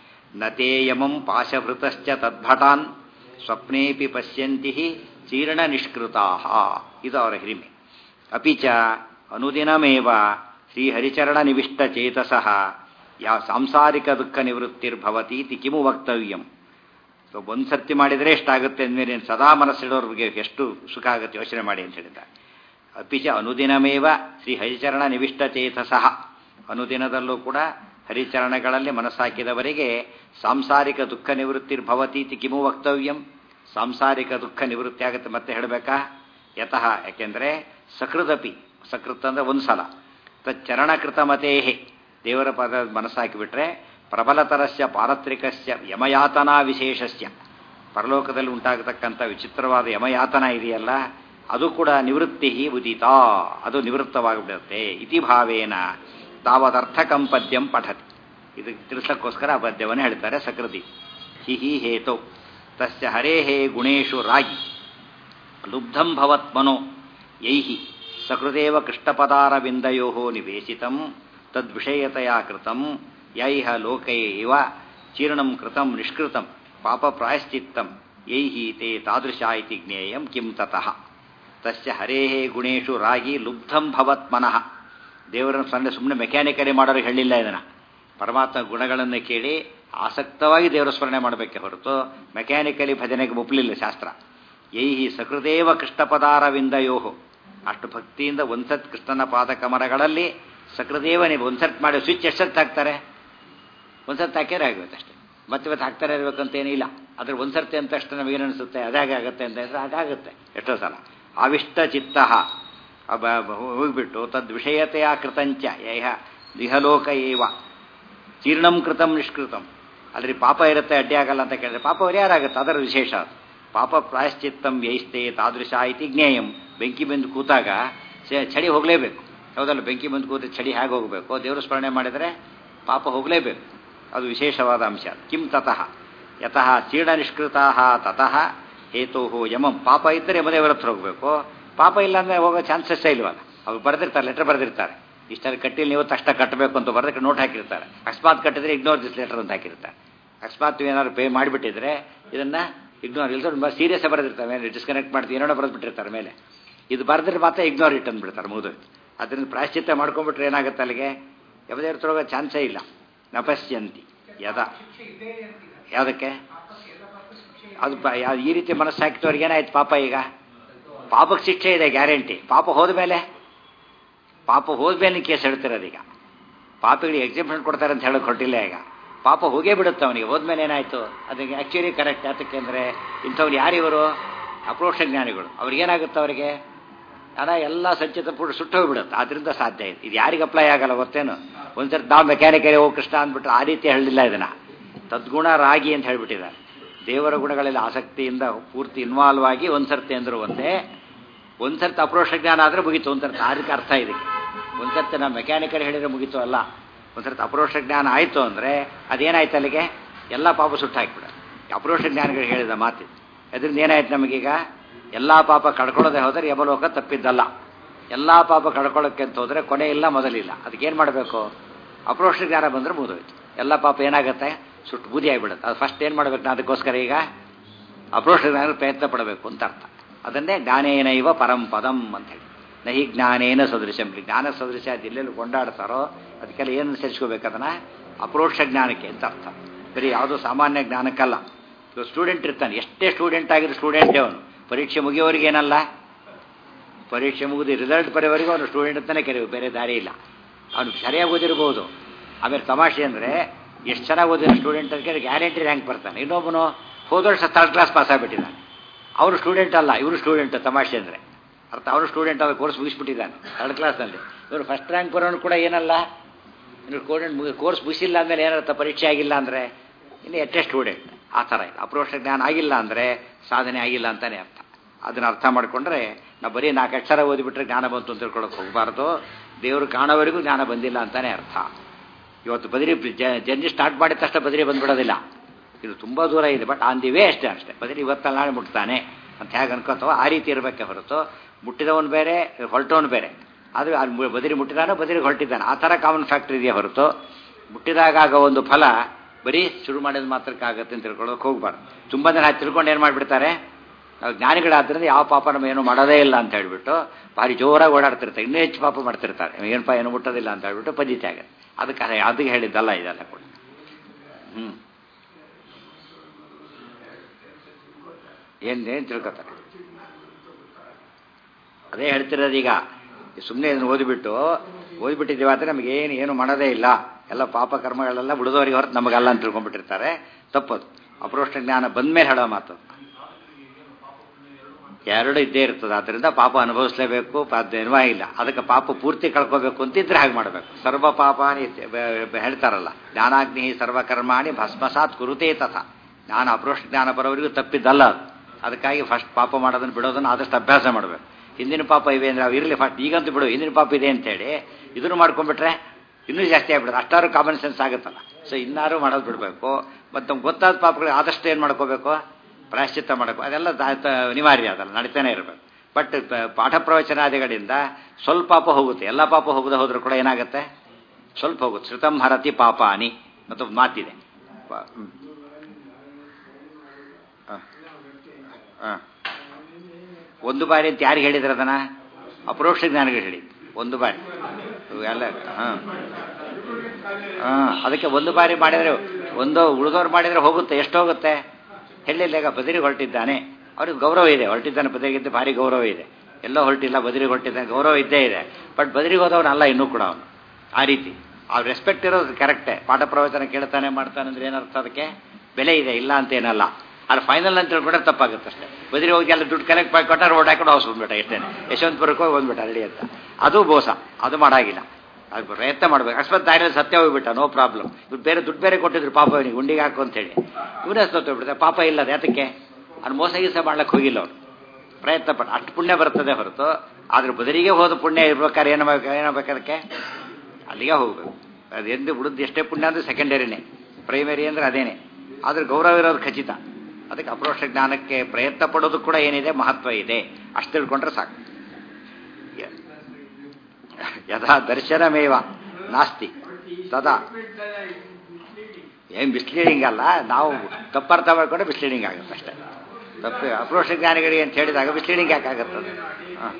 ನತೇಯಮಂ ಪಾಶಭೃತಶ್ಚ ತದ್ಭಟಾನ್ ಸ್ವಪ್ನೇಪಿ ಪಶ್ಯಂತಿ ಚೀರ್ಣ ನಿಷ್ಕೃತಾ ಇದು ಅವರ ಹಿರಿಮೆ ಅಪಿ ಚ ಅನುದಿನಮೇವ ಶ್ರೀಹರಿಚರಣ ನಿವಿಷ್ಟ ಚೇತಸಃ ಯಾ ಸಾಂಸಾರಿಕ ದುಃಖ ನಿವೃತ್ತಿರ್ಭವತಿ ಇತಿ ಕಿಮು ವಕ್ತವ್ಯಂ ಸೊ ಒಂದು ಸರ್ತಿ ಮಾಡಿದರೆ ಎಷ್ಟಾಗುತ್ತೆ ಅಂದಮೇಲೆ ಸದಾ ಮನಸ್ಸಿಡೋರಿಗೆ ಎಷ್ಟು ಸುಖ ಆಗುತ್ತೆ ಯೋಚನೆ ಮಾಡಿ ಅಂತ ಹೇಳಿದ್ದಾರೆ ಅಪಿಚ ಅನುದಿನಮೇವ ಶ್ರೀ ಹರಿಚರಣ ನಿವಿಷ್ಟ ಚೇತಸಃ ಅನುದಿನದಲ್ಲೂ ಕೂಡ ಹರಿಚರಣಗಳಲ್ಲಿ ಮನಸ್ಸಾಕಿದವರಿಗೆ ಸಾಂಸಾರಿಕ ದುಃಖ ನಿವೃತ್ತಿರ್ಭವತಿ ಇತಿ ಕಿಮು ವಕ್ತವ್ಯಂ ಸಾಂಸಾರಿಕ ದುಃಖ ನಿವೃತ್ತಿ ಆಗುತ್ತೆ ಮತ್ತೆ ಹೇಳಬೇಕಾ ಯತಃ ಯಾಕೆಂದರೆ ಸಕೃದಪಿ ಸಕೃತ್ ಅಂದ್ರೆ ಒಂದು ಸಲ ತಚ್ಚರಣಕೃತ ಮತೇಹೆ ದೇವರ ಪದ ಮನಸ್ಸಾಕಿಬಿಟ್ರೆ ಪ್ರಬಲತರಸ್ಯ ಪಾರತ್ರಿಕಸ್ಯ ಯಮಯಾತನಾ ವಿಶೇಷಸ್ಯ ಪರಲೋಕದಲ್ಲಿ ಉಂಟಾಗತಕ್ಕಂಥ ವಿಚಿತ್ರವಾದ ಯಮಯಾತನ ಇದೆಯಲ್ಲ ಅದು ಕೂಡ ನಿವೃತ್ತಿ ಉದಿತ ಅದು ನಿವೃತ್ತವಾಗಿಬಿಡುತ್ತೆ ಇತಿ ಭಾವೇನ ತಾವದರ್ಥಕಂ ಪದ್ಯಂ ಪಠತಿ ಇದು ತಿಳಿಸಕ್ಕೋಸ್ಕರ ಆ ಪದ್ಯವನ್ನು ಹೇಳ್ತಾರೆ ಸಕೃತಿ ಹಿ ಹಿ ಹೇತೌ ತಸ್ಯ ಹರೇಹೇ ಗುಣೇಶು ರಾಗಿ ಲುಬ್ಧಂ ಭವತ್ಮನೋ ಯೈಹಿ ಸಕೃದೇವ ಕೃಷ್ಣಪದಾರವಿಂದಯೋ ನಿವೇಶಿತಂ ತದ್ವಿಷಯತೆಯ ಕೃತಂ ಯೈಹ ಲೋಕೇ ಇವ ಚೀರ್ಣಂ ಕೃತಂ ನಿಷ್ಕೃತಂ ಪಾಪ ಪ್ರಾಯಶ್ಚಿತ್ತಂ ಯೈಹಿ ತೇ ತಾದೃಶ ಇತಿ ಜ್ಞೇಯಂ ಕಿಂ ತತಃ ತಸ್ಯ ಹರೇಹೇ ಗುಣೇಶು ರಾಗಿ ಲುಬ್ಧಂ ಭವತ್ಮನಃ ದೇವರನ್ನು ಸಣ್ಣ ಸುಮ್ಮನೆ ಮೆಕ್ಯಾನಿಕಲಿ ಮಾಡೋರಿಗೆ ಹೇಳಿಲ್ಲ ಇದನ್ನು ಪರಮಾತ್ಮ ಗುಣಗಳನ್ನು ಕೇಳಿ ಆಸಕ್ತವಾಗಿ ದೇವರ ಸ್ಮರಣೆ ಮಾಡಬೇಕೆ ಹೊರತು ಮೆಕ್ಯಾನಿಕಲಿ ಭಜನೆಗೆ ಒಪ್ಪಲಿಲ್ಲ ಶಾಸ್ತ್ರ ಯೈಹಿ ಸಕೃದೇವ ಕೃಷ್ಣಪದಾರವಿಂದಯೋ ಅಷ್ಟು ಭಕ್ತಿಯಿಂದ ಒಂದ್ಸತ್ ಕೃಷ್ಣನ ಪಾದಕಮರಗಳಲ್ಲಿ ಸಕೃದೇವ ನೀವು ಒಂದ್ಸತ್ ಮಾಡಿ ಸ್ವಿಚ್ ಎಷ್ಟೊತ್ತು ಹಾಕ್ತಾರೆ ಒಂದ್ಸತ್ ಹಾಕಿದ್ರೆ ಆಗುತ್ತೆ ಅಷ್ಟೇ ಮತ್ತೆ ಇವತ್ತು ಹಾಕ್ತಾರೆ ಇರ್ಬೇಕಂತ ಏನಿಲ್ಲ ಅದ್ರ ಒಂದ್ಸರ್ತಿ ಅಂತ ತಕ್ಷಣ ನಮಗೇನು ಅನಿಸುತ್ತೆ ಅದಾಗೆ ಆಗುತ್ತೆ ಅಂತ ಹೇಳಿದ್ರೆ ಅದಾಗುತ್ತೆ ಎಷ್ಟೋ ಸಲ ಆವಿಷ್ಟ ಚಿತ್ತ ಹೋಗ್ಬಿಟ್ಟು ತದ್ ವಿಷಯತೆಯ ಕೃತಂಚ ಯಹ ದಿಹಲೋಕ ಏವ ಚೀರ್ಣಂ ಕೃತಂ ನಿಷ್ಕೃತಂ ಅದ್ರಿ ಪಾಪ ಇರುತ್ತೆ ಅಡ್ಡಿ ಆಗಲ್ಲ ಅಂತ ಕೇಳಿದ್ರೆ ಪಾಪ ಯಾರಾಗುತ್ತೆ ಅದರ ವಿಶೇಷ ಅದು ಪಾಪ ಪ್ರಾಯಶ್ಚಿತ್ತಂ ವ್ಯಯಿಸ್ತೆ ತಾದೃಶ ಇತಿ ಜ್ಞೇಯಂ ಬೆಂಕಿ ಬಂದು ಕೂತಾಗ ಚ- ಚಳಿ ಹೋಗಲೇಬೇಕು ಹೌದಲ್ಲ ಬೆಂಕಿ ಬಂದು ಕೂತ ಚಳಿ ಹೇಗೆ ಹೋಗಬೇಕು ದೇವರು ಸ್ಮರಣೆ ಮಾಡಿದರೆ ಪಾಪ ಹೋಗಲೇಬೇಕು ಅದು ವಿಶೇಷವಾದ ಅಂಶ ಕಿಂ ತತಃ ಯತಃ ಚೀರ್ಣ ನಿಷ್ಕೃತಾ ತತಃ ಹೇತೋಹೋ ಯಮಂ ಪಾಪ ಇದ್ದರೆ ಯಮದೇವರ ಹತ್ರ ಹೋಗಬೇಕು ಪಾಪ ಇಲ್ಲ ಅಂದರೆ ಹೋಗೋ ಚಾನ್ಸಸ್ಸೇ ಇಲ್ವಲ್ಲ ಅವ್ರು ಬರೆದಿರ್ತಾರೆ ಲೆಟರ್ ಬರೆದಿರ್ತಾರೆ ಇಷ್ಟಲ್ಲಿ ಕಟ್ಟಿಲ್ಲ ನೀವು ತಕ್ಷಣ ಕಟ್ಟಬೇಕು ಅಂತ ಬರೆದಕ್ಕೆ ನೋಟ್ ಹಾಕಿರ್ತಾರೆ ಅಕಸ್ಮಾತ್ ಕಟ್ಟಿದ್ರೆ ಇಗ್ನೋರ್ ದಿಸ್ ಲೆಟರ್ ಅಂತ ಹಾಕಿರ್ತಾರೆ ಅಕಸ್ಮಾತ್ ನೀವು ಏನಾದ್ರು ಪೇ ಮಾಡಿಬಿಟ್ಟಿದ್ರೆ ಇದನ್ನು ಇಗ್ನೋರ್ ಇಲ್ಲ ತುಂಬ ಸೀರಿಯಸ್ ಬರೆದಿರ್ತಾರೆ ಮೇಲೆ ಡಿಸ್ಕನೆಕ್ಟ್ ಮಾಡ್ತೀವಿ ಏನೋ ಬರೆದ್ಬಿಟ್ಟಿರ್ತಾರೆ ಮೇಲೆ ಇದು ಬರೆದ್ರೆ ಮಾತ್ರ ಇಗ್ನೋರ್ ಇಟ್ ಅಂದ್ಬಿಡ್ತಾರೆ ಮುಗಿದು ಅದರಿಂದ ಪ್ರಾಶ್ಚಿತ್ಯ ಮಾಡ್ಕೊಂಡ್ಬಿಟ್ರೆ ಏನಾಗುತ್ತೆ ಅಲ್ಲಿಗೆ ಯಮದೇವ್ರ ಹತ್ರ ಹೋಗೋ ಚಾನ್ಸೇ ಇಲ್ಲ ನಪಶ್ಯಂತಿ ಯದ ಯಾವುದಕ್ಕೆ ಅದು ಪ- ಯಾ- ಈ ರೀತಿ ಮನಸ್ಸು ಹಾಕಿದವ್ರಿಗೆ ಏನಾಯ್ತು ಪಾಪ ಈಗ ಪಾಪಕ್ಕೆ ಶಿಕ್ಷೆ ಇದೆ ಗ್ಯಾರಂಟಿ ಪಾಪ ಹೋದ ಮೇಲೆ ಪಾಪ ಹೋದ್ಮೇಲೆ ಕೇಸ್ ಹೇಳ್ತಿರೋದು ಈಗ ಪಾಪಿಗಳಿಗೆ ಎಕ್ಸಿಬಿಷನ್ ಕೊಡ್ತಾರೆ ಅಂತ ಹೇಳೋಕೆ ಹೊರಟಿಲ್ಲ ಈಗ ಪಾಪ ಹೋಗೇ ಬಿಡುತ್ತೆ ಅವನಿಗೆ ಹೋದ್ಮೇಲೆ ಏನಾಯಿತು ಅದಕ್ಕೆ ಆ್ಯಕ್ಚುಲಿ ಕರೆಕ್ಟ್ ಯಾತಕ್ಕೆ ಅಂದರೆ ಇಂಥವ್ರು ಯಾರಿವರು ಅಪ್ರೋಕ್ಷ ಜ್ಞಾನಿಗಳು ಅವ್ರಿಗೇನಾಗುತ್ತೆ ಅವರಿಗೆ ಹಣ ಎಲ್ಲ ಸಂಚಿತ ಪೂರ್ಣ ಸುಟ್ಟು ಹೋಗ್ಬಿಡುತ್ತೆ ಅದರಿಂದ ಸಾಧ್ಯ ಇದೆ ಇದು ಯಾರಿಗೆ ಅಪ್ಲೈ ಆಗಲ್ಲ ಗೊತ್ತೇನು ಒಂದ್ಸರಿ ನಾವು ಮೆಕ್ಯಾನಿಕಲ್ ಓ ಕೃಷ್ಣ ಅಂದ್ಬಿಟ್ರೆ ಆ ರೀತಿ ಹೇಳಲಿಲ್ಲ ಇದನ್ನ ತದ್ಗುಣ ರಾಗಿ ಅಂತ ಹೇಳ್ಬಿಟ್ಟಿದ್ದಾರೆ ದೇವರ ಗುಣಗಳಲ್ಲಿ ಆಸಕ್ತಿಯಿಂದ ಪೂರ್ತಿ ಇನ್ವಾಲ್ವ್ ಆಗಿ ಒಂದ್ಸರ್ತಿ ಅಂದ್ರು ಒಂದೇ ಒಂದ್ಸರ್ತಿ ಅಪ್ರೋಕ್ಷ ಜ್ಞಾನ ಆದರೆ ಮುಗೀತು ಒಂದ್ಸರ್ತಿ ಅದಕ್ಕೆ ಅರ್ಥ ಇದಕ್ಕೆ ಒಂದ್ಸರ್ತಿ ನಾವು ಮೆಕ್ಯಾನಿಕಲ್ ಹೇಳಿದ್ರೆ ಮುಗೀತು ಅಲ್ಲ ಒಂದ್ಸರ್ತಿ ಅಪ್ರೋಕ್ಷ ಜ್ಞಾನ ಆಯಿತು ಅಂದರೆ ಅದೇನಾಯ್ತು ಅಲ್ಲಿಗೆ ಎಲ್ಲ ಪಾಪ ಸುಟ್ಟು ಹಾಕಿಬಿಡ ಅಪ್ರೋಕ್ಷ ಜ್ಞಾನಿಗಳು ಹೇಳಿದ ಮಾತಿದ್ದು ಅದರಿಂದ ಏನಾಯ್ತು ನಮಗೀಗ ಎಲ್ಲ ಪಾಪ ಕಳ್ಕೊಳ್ಳೋದೇ ಹೋದರೆ ಯಮಲೋಕ ತಪ್ಪಿದ್ದಲ್ಲ ಎಲ್ಲ ಪಾಪ ಕಳ್ಕೊಳ್ಳೋಕ್ಕೆ ಅಂತ ಹೋದರೆ ಕೊನೆ ಇಲ್ಲ ಮೊದಲಿಲ್ಲ ಅದಕ್ಕೇನು ಮಾಡಬೇಕು ಅಪ್ರೋಕ್ಷ ಜ್ಞಾನ ಬಂದರೆ ಮುಗಿದೋಯ್ತು ಎಲ್ಲ ಪಾಪ ಏನಾಗುತ್ತೆ ಸುಟ್ಟು ಬೂದಿ ಆಗಿಬಿಡುತ್ತೆ ಅದು ಫಸ್ಟ್ ಏನು ಮಾಡಬೇಕು ನಾನು ಅದಕ್ಕೋಸ್ಕರ ಈಗ ಅಪ್ರೋಕ್ಷ ಜ್ಞಾನ ಪ್ರಯತ್ನ ಪಡಬೇಕು ಅಂತ ಅರ್ಥ ಅದನ್ನೇ ಜ್ಞಾನೇನ ಇವ ಪರಂಪದಂ ಅಂತ ಹೇಳಿ ನಹಿ ಜ್ಞಾನೇನ ಸದೃಶಂ ಜ್ಞಾನ ಸದೃಶ ಅದು ಎಲ್ಲೆಲ್ಲಿ ಕೊಂಡಾಡ್ತಾರೋ ಅದಕ್ಕೆಲ್ಲ ಏನು ಸೇರಿಸ್ಕೋಬೇಕು ಅದನ್ನು ಅಪ್ರೋಕ್ಷ ಜ್ಞಾನಕ್ಕೆ ಅಂತ ಅರ್ಥ ಬರೀ ಯಾವುದೋ ಸಾಮಾನ್ಯ ಜ್ಞಾನಕ್ಕಲ್ಲ ಇವಾಗ ಸ್ಟೂಡೆಂಟ್ ಇರ್ತಾನೆ ಎಷ್ಟೇ ಸ್ಟೂಡೆಂಟ್ ಆಗಿರೋ ಸ್ಟೂಡೆಂಟೇ ಅವನು ಪರೀಕ್ಷೆ ಮುಗಿಯೋರಿಗೆ ಏನಲ್ಲ ಪರೀಕ್ಷೆ ಮುಗಿದು ರಿಸಲ್ಟ್ ಬರೋವರೆಗೂ ಅವನು ಸ್ಟೂಡೆಂಟ್ ಅಂತಾನೆ ಕರೆಯುವ ಬೇರೆ ದಾರಿ ಇಲ್ಲ ಅವನು ಸರಿಯಾಗಿ ಓದಿರ್ಬೋದು ಆಮೇಲೆ ತಮಾಷೆ ಅಂದರೆ ಎಷ್ಟು ಚೆನ್ನಾಗಿ ಓದಿರೋ ಸ್ಟೂಡೆಂಟ್ ಅಂತ ಗ್ಯಾರಂಟಿ ರ್ಯಾಂಕ್ ಬರ್ತಾನೆ ಇನ್ನೊಬ್ಬನು ಹೋದ ವರ್ಷ ಥರ್ಡ್ ಕ್ಲಾಸ್ ಪಾಸ್ ಆಗಿಬಿಟ್ಟಿದ್ದಾನೆ ಅವರು ಸ್ಟೂಡೆಂಟ್ ಅಲ್ಲ ಇವರು ಸ್ಟೂಡೆಂಟ್ ತಮಾಷೆ ಅಂದರೆ ಅರ್ಥ ಅವನು ಸ್ಟೂಡೆಂಟ್ ಅವ್ರ ಕೋರ್ಸ್ ಮುಗಿಸ್ಬಿಟ್ಟಿದ್ದಾನೆ ಥರ್ಡ್ ಕ್ಲಾಸ್ನಲ್ಲಿ ಇವರು ಫಸ್ಟ್ ರ್ಯಾಂಕ್ ಬರೋನು ಕೂಡ ಏನಲ್ಲ ಇನ್ನು ಸ್ಟೂಡೆಂಟ್ ಮುಗಿ ಕೋರ್ಸ್ ಮುಗಿಸಿಲ್ಲ ಅಂದಮೇಲೆ ಏನರ್ಥ ಪರೀಕ್ಷೆ ಆಗಿಲ್ಲ ಅಂದರೆ ಇನ್ನು ಎಟ್ಟೆ ಸ್ಟೂಡೆಂಟ್ ಆ ಥರ ಇಲ್ಲ ಅಪ್ರೋಕ್ಷ ಜ್ಞಾನ ಆಗಿಲ್ಲ ಅಂದರೆ ಸಾಧನೆ ಆಗಿಲ್ಲ ಅಂತಲೇ ಅರ್ಥ ಅದನ್ನು ಅರ್ಥ ಮಾಡಿಕೊಂಡ್ರೆ ನಾವು ಬರೀ ನಾಲ್ಕು ಅಕ್ಷರ ಓದಿಬಿಟ್ರೆ ಜ್ಞಾನ ಬಂತು ಅಂತ ತಿಳ್ಕೊಳಕ್ಕೆ ಹೋಗಬಾರ್ದು ದೇವರು ಕಾಣೋವರೆಗೂ ಜ್ಞಾನ ಬಂದಿಲ್ಲ ಅಂತಲೇ ಅರ್ಥ ಇವತ್ತು ಬದರಿ ಜರ್ನಿ ಸ್ಟಾರ್ಟ್ ಮಾಡಿದ ತಕ್ಷಣ ಬದರಿ ಬಂದ್ಬಿಡೋದಿಲ್ಲ ಇದು ತುಂಬ ದೂರ ಇದೆ ಬಟ್ ಆನ್ ದಿ ವೇ ಅಷ್ಟೇ ಅಷ್ಟೇ ಬದರಿ ಇವತ್ತಲ್ಲ ನಾಳೆ ಮುಟ್ತಾನೆ ಅಂತ ಹೇಗೆ ಅನ್ಕೋತಾವ ಆ ರೀತಿ ಇರಬೇಕೆ ಹೊರತು ಮುಟ್ಟಿದವನು ಬೇರೆ ಹೊರಟವನು ಬೇರೆ ಅದು ಅಲ್ಲಿ ಮು- ಬದರಿ ಮುಟ್ಟಿದಾನೋ ಬದರಿಗೆ ಹೊರಟಿದ್ದಾನೆ ಆ ಥರ ಕಾಮನ್ ಫ್ಯಾಕ್ಟ್ರಿ ಇದೆಯಾ ಹೊರತು ಮುಟ್ಟಿದಾಗ ಆಗೋ ಒಂದು ಫಲ ಬರೀ ಶುರು ಮಾಡಿದ ಮಾತ್ರಕ್ಕೆ ಆಗುತ್ತೆ ಅಂತ ತಿಳ್ಕೊಳ್ಳೋಕೆ ಹೋಗ್ಬಾರ್ದು ತುಂಬ ಜನ ಅದ್ ತಿಳ್ಕೊಂಡು ಏನು ಮಾಡಿಬಿಡ್ತಾರೆ ನಾವು ಜ್ಞಾನಿಗಳಾದ್ರಿಂದ ಯಾವ ಪಾಪ ನಮ್ಮ ಏನು ಮಾಡೋದೇ ಇಲ್ಲ ಅಂತ ಹೇಳ್ಬಿಟ್ಟು ಭಾರಿ ಜೋರಾಗಿ ಓಡಾಡ್ತಿರ್ತಾರೆ ಇನ್ನೂ ಹೆಚ್ಚು ಪಾಪ ಮಾಡ್ತಿರ್ತಾರೆ ಏನಪ್ಪ ಏನು ಮುಟ್ಟೋದಿಲ್ಲ ಅಂತ ಹೇಳ್ಬಿಟ್ಟು ಪದ್ಧತಿ ಆಗುತ್ತೆ ಅದಕ್ಕೆ ಅದಕ್ಕೆ ಹೇಳಿದ್ದಲ್ಲ ಇದೆಲ್ಲ ಕೂಡ ಹ್ಞೂ ಏನು ಏನು ತಿಳ್ಕೊತಾರೆ ಅದೇ ಹೇಳ್ತಿರೋದು ಈಗ ಸುಮ್ಮನೆ ಇದನ್ನು ಓದಿಬಿಟ್ಟು ಓದಿಬಿಟ್ಟಿದ್ದೀವಿ ಆದರೆ ನಮಗೆ ಏನು ಏನು ಮಾಡೋದೇ ಇಲ್ಲ ಎಲ್ಲ ಪಾಪ ಕರ್ಮಗಳೆಲ್ಲ ಬಿಡದವರಿಗೆ ಹೊರತು ನಮಗಲ್ಲ ಅಂತ ತಿಳ್ಕೊಂಡ್ಬಿಟ್ಟಿರ್ತಾರೆ ತಪ್ಪದು ಅಪ್ರೋಷ್ಟ ಜ್ಞಾನ ಬಂದ್ಮೇಲೆ ಹೇಳೋ ಮಾತು ಎರಡು ಇದ್ದೇ ಇರ್ತದೆ ಆದ್ದರಿಂದ ಪಾಪ ಅನುಭವಿಸ್ಲೇಬೇಕು ನಿರ್ವಾಹ ಇಲ್ಲ ಅದಕ್ಕೆ ಪಾಪ ಪೂರ್ತಿ ಕಳ್ಕೋಬೇಕು ಅಂತಿದ್ರೆ ಹಾಗೆ ಮಾಡಬೇಕು ಸರ್ವ ಪಾಪಾನಿ ಬ- ಬ- ಹೇಳ್ತಾರಲ್ಲ ಜ್ಞಾನಾಗ್ನಿ ಸರ್ವಕರ್ಮಾಣಿ ಭಸ್ಮಸಾತ್ ಕುರುತೇ ತಥ ಜ್ಞಾನ ಅಪ್ರೋಷ್ಟ ಜ್ಞಾನ ಬರೋವರೆಗೂ ತಪ್ಪಿದ್ದಲ್ಲ ಅದು ಅದಕ್ಕಾಗಿ ಫಸ್ಟ್ ಪಾಪ ಮಾಡೋದನ್ನು ಬಿಡೋದನ್ನು ಆದಷ್ಟು ಅಭ್ಯಾಸ ಮಾಡಬೇಕು ಹಿಂದಿನ ಪಾಪ ಇವೆ ಅಂದರೆ ಅವು ಇರಲಿ ಫಸ್ಟ್ ಈಗಂತೂ ಬಿಡು ಹಿಂದಿನ ಪಾಪ ಇದೆ ಅಂತೇಳಿ ಇದನ್ನು ಮಾಡ್ಕೊಂಡ್ಬಿಟ್ರೆ ಇನ್ನೂ ಜಾಸ್ತಿ ಆಗ್ಬಿಡುತ್ತೆ ಅಷ್ಟಾರು ಕಾಮನ್ ಸೆನ್ಸ್ ಆಗುತ್ತಲ್ಲ ಸೊ ಇನ್ನಾರು ಮಾಡೋದು ಬಿಡಬೇಕು ಮತ್ತು ನಮ್ಗೆ ಗೊತ್ತಾದ ಪಾಪಗಳು ಆದಷ್ಟು ಏನು ಮಾಡ್ಕೋಬೇಕು ಪ್ರಾಯಶ್ಚಿತ್ತ ಮಾಡಬೇಕು ಅದೆಲ್ಲ ದ- ತ- ಅನಿವಾರ್ಯ ಅದಲ್ಲ ನಡೀತಾನೆ ಇರಬೇಕು ಬಟ್ ಪ- ಪಾಠ ಪ್ರವಚನಾದಿಗಳಿಂದ ಸ್ವಲ್ಪ ಪಾಪ ಹೋಗುತ್ತೆ ಎಲ್ಲ ಪಾಪ ಹೋಗದೆ ಹೋದ್ರೂ ಕೂಡ ಏನಾಗುತ್ತೆ ಸ್ವಲ್ಪ ಹೋಗುತ್ತೆ ಶ್ರುತಂ ಹರತಿ ಪಾಪಾನಿ ಮತ್ತು ಒಂದು ಮಾತಿದೆ ಪ- ಹ್ಮ್. ಹ. ಹ. ಒಂದು ಬಾರಿ ಅಂತ ಯಾರಿಗೆ ಹೇಳಿದ್ರೆ ಅದನ್ನ ಅಪರೋಕ್ಷ ಜ್ಞಾನಿಗಳು ಹೇಳಿ ಒಂದು ಬಾರಿ ಎಲ್ಲ ಹಾಂ ಹಾಂ ಅದಕ್ಕೆ ಒಂದು ಬಾರಿ ಮಾಡಿದರೆ ಒಂದು ಉಳಿದವ್ರು ಮಾಡಿದರೆ ಹೋಗುತ್ತೆ ಎಷ್ಟು ಹೋಗುತ್ತೆ ಹೇಳಿಲ್ಲ ಈಗ ಬದಿರಿಗೆ ಹೊರಟಿದ್ದಾನೆ ಅವ್ರಿಗೆ ಗೌರವ ಇದೆ ಹೊರಟಿದ್ದಾನೆ ಬದಿರಿಗಿಂತ ಭಾರಿ ಗೌರವ ಇದೆ ಎಲ್ಲೋ ಹೊರಟಿಲ್ಲ ಬದಿರಿಗೆ ಹೊರಟಿದ್ದಾನೆ ಗೌರವ ಇದ್ದೇ ಇದೆ ಬಟ್ ಬದಿರಿಗೆ ಹೋದವನಲ್ಲ ಇನ್ನೂ ಕೂಡ ಅವನು ಆ ರೀತಿ ಆ ರೆಸ್ಪೆಕ್ಟ್ ಇರೋದು ಕರೆಕ್ಟೇ ಪಾಠ ಪ್ರವಚನ ಕೇಳ್ತಾನೆ ಮಾಡ್ತಾನೆ ಅಂದ್ರೆ ಏನರ್ಥ ಅದಕ್ಕೆ ಬೆಲೆ ಇದೆ ಇಲ್ಲ ಅಂತ ಏನಲ್ಲ ಅದು ಫೈನಲ್ ಅಂತ ತಿಳ್ಕೊಂಡ್ರೆ ತಪ್ಪಾಗುತ್ತೆ ಅಷ್ಟೇ ಬದಿರಿ ಹೋಗಿ ಎಲ್ಲ ದುಡ್ಡು ಕಲೆಕ್ಟ್ ಮಾಡಿ ಕೊಟ್ಟಾರೆ ರೋಡ್ ಹಾಕೊಂಡು ಹೌಸ್ ಬಂದ್ಬಿಟ್ಟ ಎಷ್ಟೇ ಯಶವಂತಪುರಕ್ಕೆ ಹೋಗಿ ಬಂದ್ಬಿಟ್ಟ ಅಲ್ಲಿ ಅಂತ ಅದು ಮೋಸ ಅದು ಮಾಡಾಗಿಲ್ಲ ಅದು ಪ್ರಯತ್ನ ಮಾಡ್ಬೇಕು ಅಕಸ್ಮಾತ್ ದಾರಿಯಲ್ಲಿ ಸತ್ಯ ಹೋಗ್ಬಿಟ್ಟ ನೋ ಪ್ರಾಬ್ಲಮ್ ಇವ್ರು ಬೇರೆ ದುಡ್ಡು ಬೇರೆ ಕೊಟ್ಟಿದ್ರು ಪಾಪ ಇವನಿಗೆ ಗುಂಡಿಗೆ ಹಾಕು ಅಂತೇಳಿ ಇವನೇ ಸತ್ತೋಗ್ಬಿಡ್ತಾರೆ ಪಾಪ ಇಲ್ಲ ಅದು ಯಾತಕ್ಕೆ ಅವ್ನು ಮೋಸ ಗೀಸ ಮಾಡ್ಲಿಕ್ಕೆ ಹೋಗಿಲ್ಲ ಅವ್ನು ಪ್ರಯತ್ನ ಪಟ್ಟು ಅಷ್ಟು ಪುಣ್ಯ ಬರ್ತದೆ ಹೊರತು ಆದ್ರೆ ಬದರಿಗೆ ಹೋದ ಪುಣ್ಯ ಇರ್ಬೇಕಾದ್ರೆ ಏನು ಏನಾಗಬೇಕು ಅದಕ್ಕೆ ಅಲ್ಲಿಗೆ ಹೋಗ್ಬೇಕು ಅದು ಎಂದು ಬಿಡುದು ಎಷ್ಟೇ ಪುಣ್ಯ ಅಂದ್ರೆ ಸೆಕೆಂಡರಿನೇ ಪ್ರೈಮರಿ ಅಂದ್ರೆ ಅದೇನೆ ಆದ್ರೆ ಗೌರವ ಇರೋದು ಖಚಿತ ಅದಕ್ಕೆ ಅಪರೋಕ್ಷ ಜ್ಞಾನಕ್ಕೆ ಪ್ರಯತ್ನ ಪಡೋದು ಕೂಡ ಏನಿದೆ ಮಹತ್ವ ಇದೆ ಅಷ್ಟು ತಿಳ್ಕೊಂಡ್ರೆ ಸಾಕು ಯ- ಯಥಾ ದರ್ಶನಮೇವ ನಾಸ್ತಿ ತದಾ ಏನು ಮಿಸ್ಲೀಡಿಂಗ್ ಅಲ್ಲ ನಾವು ತಪ್ಪರ್ಥ ಮಾಡ್ಕೊಂಡ್ರೆ ಮಿಸ್ಲೀಡಿಂಗ್ ಆಗುತ್ತೆ ಅಷ್ಟೇ ತಪ್ಪು ಅಪ್ರೋಷ ಜ್ಞಾನಿಗಳಿಗೆ ಅಂತ ಹೇಳಿದಾಗ ಮಿಸ್ಲೀಡಿಂಗ್ ಯಾಕೆ ಆಗುತ್ತದೆ ಹಾಂ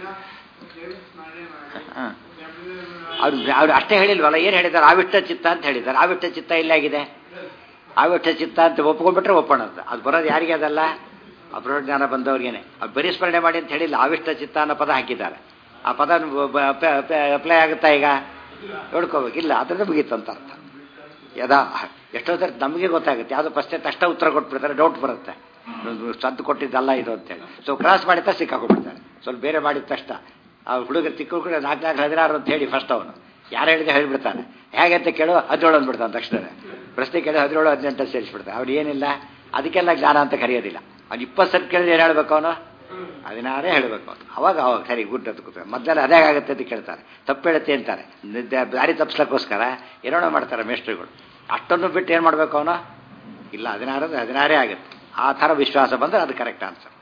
ಹಾಂ ಅವ್ರು ಅವ್ರು ಅಷ್ಟೇ ಹೇಳಿಲ್ವಲ್ಲ ಏನು ಹೇಳಿದ್ದಾರೆ ಆವಿಷ್ಟ ಚಿತ್ತ ಅಂತ ಹೇಳಿದ್ದಾರೆ ಆವಿಷ್ಟ ಚಿತ್ತ ಇಲ್ಲಾಗಿದೆ ಆವಿಷ್ಟ ಚಿತ್ತ ಅಂತ ಒಪ್ಕೊಂಡ್ಬಿಟ್ರೆ ಒಪ್ಪಣದ್ದು ಅದು ಬರೋದು ಯಾರಿಗೆ ಅದಲ್ಲ ಅಪ್ರೋಷ ಜ್ಞಾನ ಬಂದವ್ರಿಗೇನೆ ಅವ್ರು ಬರೀ ಸ್ಮರಣೆ ಮಾಡಿ ಅಂತ ಹೇಳಿಲ್ಲ ಆವಿಷ್ಟ ಚಿತ್ತ ಅನ್ನೋ ಪದ ಹಾಕಿದ್ದಾರೆ ಆ ಪದ ಅಪ್ಲೈ ಆಗುತ್ತಾ ಈಗ ನೋಡ್ಕೋಬೇಕಿಲ್ಲ ಅದ್ರದ್ದು ಮುಗೀತು ಅಂತ ಅರ್ಥ ಯದಾ ಎಷ್ಟೋ ಸರಿ ನಮಗೆ ಗೊತ್ತಾಗುತ್ತೆ ಯಾವುದೋ ಫಸ್ಟ್ ತಕ್ಷಣ ಉತ್ತರ ಕೊಟ್ಬಿಡ್ತಾರೆ ಡೌಟ್ ಬರುತ್ತೆ ಸದ್ದು ಕೊಟ್ಟಿದ್ದಲ್ಲ ಇದು ಅಂತೇಳಿ ಸೊ ಕ್ರಾಸ್ ಮಾಡಿದ ಸಿಕ್ಕಾಕೊಂಡ್ಬಿಡ್ತಾರೆ ಸ್ವಲ್ಪ ಬೇರೆ ಮಾಡಿದ ತಕ್ಷಣ ಆ ಹುಡುಗರು ಚಿಕ್ಕ ಹುಡುಗರು ನಾಲ್ಕು ನಾಲ್ಕು ಹದಿನಾರು ಅಂತ ಹೇಳಿ ಫಸ್ಟ್ ಅವನು ಯಾರು ಹೇಳಿದ್ರೆ ಹೇಳಿಬಿಡ್ತಾನೆ ಹೇಗೆ ಅಂತ ಕೇಳೋ ಹದಿನೇಳು ಅಂದ್ಬಿಡ್ತಾನೆ ತಕ್ಷಣ ಪ್ರಶ್ನೆ ಕೇಳಿ ಹದಿನೇಳು ಹದಿನೆಂಟು ಸೇರಿಸ್ಬಿಡ್ತಾನೆ ಅವ್ನು ಏನಿಲ್ಲ ಅದಕ್ಕೆಲ್ಲ ಜ್ಞಾನ ಅಂತ ಕರೆಯೋದಿಲ್ಲ ಅವ್ನು ಇಪ್ಪತ್ತು ಸತಿ ಕೇಳಿದ್ರೆ ಏನು ಹೇಳ್ಬೇಕು ಅವನು ಹದಿನಾರೇ ಹೇಳಬೇಕು ಅವನು ಅವಾಗ ಅವಾಗ ಸರಿ ಗುಡ್ ಅಂತ ಕೂತ್ತಾರೆ ಮೊದಲೆಲ್ಲ ಅದೇ ಆಗುತ್ತೆ ಅಂತ ಕೇಳ್ತಾರೆ ತಪ್ಪು ಹೇಳುತ್ತೆ ಅಂತಾರೆ ನಿದ್ದೆ ದಾರಿ ತಪ್ಪಿಸ್ಲಕ್ಕೋಸ್ಕರ ಏನೋ ಮಾಡ್ತಾರೆ ಮೇಸ್ಟ್ರುಗಳು ಅಷ್ಟನ್ನು ಬಿಟ್ಟು ಏನು ಮಾಡಬೇಕು ಅವನು ಇಲ್ಲ ಹದಿನಾರು ಅಂದ್ರೆ ಹದಿನಾರೇ ಆಗುತ್ತೆ ಆ ಥರ ವಿಶ್ವಾಸ ಬಂದರೆ ಅದು ಕರೆಕ್ಟ್ ಆನ್ಸರ್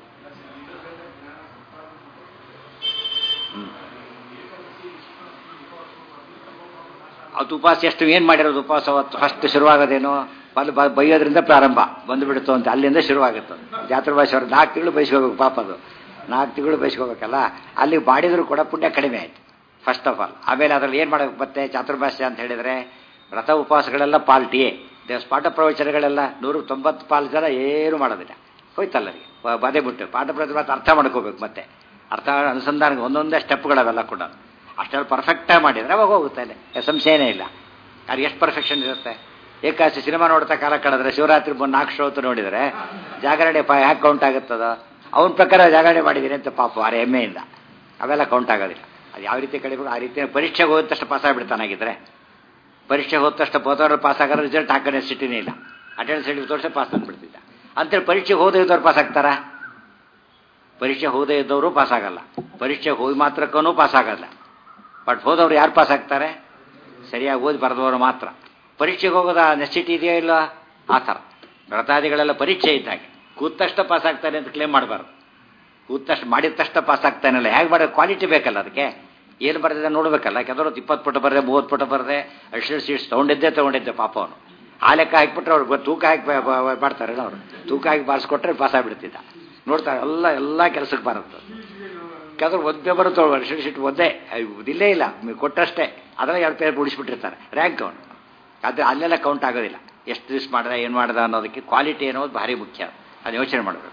ಅದು ಉಪವಾಸ ಎಷ್ಟು ಏನು ಮಾಡಿರೋದು ಉಪವಾಸ ಅವತ್ತು ಫಸ್ಟ್ ಶುರುವಾಗೋದೇನು ಅಲ್ಲಿ ಬ ಬೈಯೋದ್ರಿಂದ ಪ್ರಾರಂಭ ಬಂದುಬಿಡ್ತು ಅಂತ ಅಲ್ಲಿಂದ ಶುರುವಾಗುತ್ತೆ ಜಾತ್ರೆ ಭಾಷೆ ಅವ್ರು ನಾಲ್ಕು ತಿಂಗಳು ಬಯಸ್ಕೋಬೇಕು ಪಾಪ ಅದು ನಾಲ್ಕು ತಿಂಗಳು ಬಯಸ್ಕೋಬೇಕಲ್ಲ ಅಲ್ಲಿ ಮಾಡಿದ್ರು ಕೂಡ ಪುಣ್ಯ ಕಡಿಮೆ ಆಯಿತು ಫಸ್ಟ್ ಆಫ್ ಆಲ್ ಆಮೇಲೆ ಅದರಲ್ಲಿ ಏನು ಮಾಡಬೇಕು ಮತ್ತೆ ಚಾತುರ್ಭಾಷ್ಯ ಅಂತ ಹೇಳಿದರೆ ವ್ರತ ಉಪವಾಸಗಳೆಲ್ಲ ಪಾಲ್ಟಿಯೇ ದೇವಸ್ ಪಾಠ ಪ್ರವಚನಗಳೆಲ್ಲ ನೂರು ತೊಂಬತ್ತು ಪಾಲು ಜನ ಏನು ಮಾಡೋದಿಲ್ಲ ಹೋಯ್ತಲ್ಲ ರೀ ಬದೇ ಬಿಟ್ಟು ಪಾಠ ಪ್ರವಚನ ಮತ್ತೆ ಅರ್ಥ ಮಾಡ್ಕೋಬೇಕು ಮತ್ತೆ ಅರ್ಥ ಅನುಸಂಧಾನ ಒಂದೊಂದೇ ಸ್ಟೆಪ್ಗಳವೆಲ್ಲ ಕೂಡ ಅಷ್ಟೆಲ್ಲ ಪರ್ಫೆಕ್ಟಾಗಿ ಮಾಡಿದರೆ ಅವಾಗ ಹೋಗುತ್ತೆ ಅಲ್ಲಿ ಸಂಶಯನೇ ಇಲ್ಲ ಅದು ಎಷ್ಟು ಪರ್ಫೆಕ್ಷನ್ ಇರುತ್ತೆ ಏಕಾಸಿ ಸಿನಿಮಾ ನೋಡ್ತಾ ಕಾಲ ಕಳೆದ್ರೆ ಶಿವರಾತ್ರಿ ಬಂದು ನಾಲ್ಕು ಶೋ ಹೊತ್ತು ನೋಡಿದರೆ ಜಾಗರಣೆ ಪ ಹ್ಯಾಕ್ ಕೌಂಟ್ ಆಗುತ್ತದ ಅವನ ಪ್ರಕಾರ ಜಾಗರಣೆ ಮಾಡಿದ್ದೀನಿ ಅಂತ ಪಾಪ ಅರೆ ಹೆಮ್ಮೆಯಿಂದ ಅವೆಲ್ಲ ಕೌಂಟ್ ಆಗೋದಿಲ್ಲ ಅದು ಯಾವ ರೀತಿ ಕಡಿಬೇಕು ಆ ರೀತಿ ಪರೀಕ್ಷೆಗೆ ಹೋದ ತಕ್ಷಣ ಪಾಸ್ ಆಗಿಬಿಡ್ತಾನಾಗಿದ್ರೆ ಪರೀಕ್ಷೆಗೆ ಹೋದ ತಕ್ಷಣ ಹೋದವ್ರು ಪಾಸ್ ಆಗೋರು ರಿಸಲ್ಟ್ ಹಾಕೋಣ ಸಿಟಿನೇ ಇಲ್ಲ ಅಟೆಂಡೆನ್ಸ್ ಸರ್ಟಿಫಿಕೇಟ್ ತೋರಿಸಿ ಪಾಸ್ ಅಂದ್ಬಿಡ್ತಿದ್ದ ಅಂತೇಳಿ ಪರೀಕ್ಷೆಗೆ ಹೋದೇ ಇದ್ದವ್ರು ಪಾಸ್ ಆಗ್ತಾರಾ ಪರೀಕ್ಷೆ ಹೋದೇ ಇದ್ದವರು ಪಾಸ್ ಆಗಲ್ಲ ಪರೀಕ್ಷೆ ಹೋಗಿ ಮಾತ್ರಕ್ಕೂ ಪಾಸ್ ಆಗಲ್ಲ ಬಟ್ ಹೋದವ್ರು ಯಾರು ಪಾಸ್ ಆಗ್ತಾರೆ ಸರಿಯಾಗಿ ಓದಿ ಬರೆದವರು ಮಾತ್ರ ಪರೀಕ್ಷೆಗೆ ಹೋಗೋದ ನೆಸಿಟಿ ಇದೆಯೋ ಇಲ್ಲ ಆ ಥರ ವ್ರತಾದಿಗಳೆಲ್ಲ ಪರೀಕ್ಷೆ ಇದ್ದಾಗೆ ಕೂತ ತಕ್ಷಣ ಪಾಸ್ ಆಗ್ತಾನೆ ಅಂತ ಕ್ಲೇಮ್ ಮಾಡಬಾರ್ದು ಕೂತ ತಕ್ಷಣ ಮಾಡಿದ ತಕ್ಷಣ ಪಾಸ್ ಆಗ್ತಾನಲ್ಲ ಹೇಗೆ ಮಾಡೋದು ಕ್ವಾಲಿಟಿ ಬೇಕಲ್ಲ ಅದಕ್ಕೆ ಏನು ಬರೆದಿದೆ ನೋಡಬೇಕಲ್ಲ ಕೆಲವರು ಇಪ್ಪತ್ತು ಪುಟ ಬರದೆ ಮೂವತ್ತು ಪುಟ ಬರದೆ ಅಡಿಷನಲ್ ಸೀಟ್ಸ್ ತೊಗೊಂಡಿದ್ದೆ ತೊಗೊಂಡಿದ್ದೆ ಪಾಪ ಅವನು ಆ ಲೆಕ್ಕ ಹಾಕ್ಬಿಟ್ರೆ ಅವ್ರು ತೂಕ ಹಾಕಿ ಮಾಡ್ತಾರೆ ಅವ್ರು ತೂಕ ಹಾಕಿ ಬಾರಿಸ್ಕೊಟ್ರೆ ಪಾಸ್ ಆಗಿಬಿಡ್ತಿದ್ದ ನೋಡ್ತಾರೆ ಎಲ್ಲ ಎಲ್ಲ ಕೆಲಸಕ್ಕೆ ಬರುತ್ತೆ ಕೆಲವರು ಒಂದೇ ಬರುತ್ತೆ ಅಡಿಷನಲ್ ಸೀಟ್ ಒಂದೇ ಇದಿಲ್ಲೇ ಇಲ್ಲ ಕೊಟ್ಟಷ್ಟೇ ಅದನ್ನ ಎರಡು ಪೇರ್ ಉಳಿಸ್ಬಿಟ್ಟಿರ್ತಾರೆ ರ್ಯಾಂಕ್ ಅವನು ಆದರೆ ಅಲ್ಲೆಲ್ಲ ಕೌಂಟ್ ಆಗೋದಿಲ್ಲ ಎಷ್ಟು ದಿವಸ ಮಾಡ್ದ ಏನು ಮಾಡ್ದ ಅನ್ನೋದಕ್ಕೆ ಕ್ವಾಲಿಟಿ ಅನ್ನೋದು ಭಾರಿ ಮುಖ್ಯ ಅದು ಯೋಚನೆ ಮಾಡಬೇಕು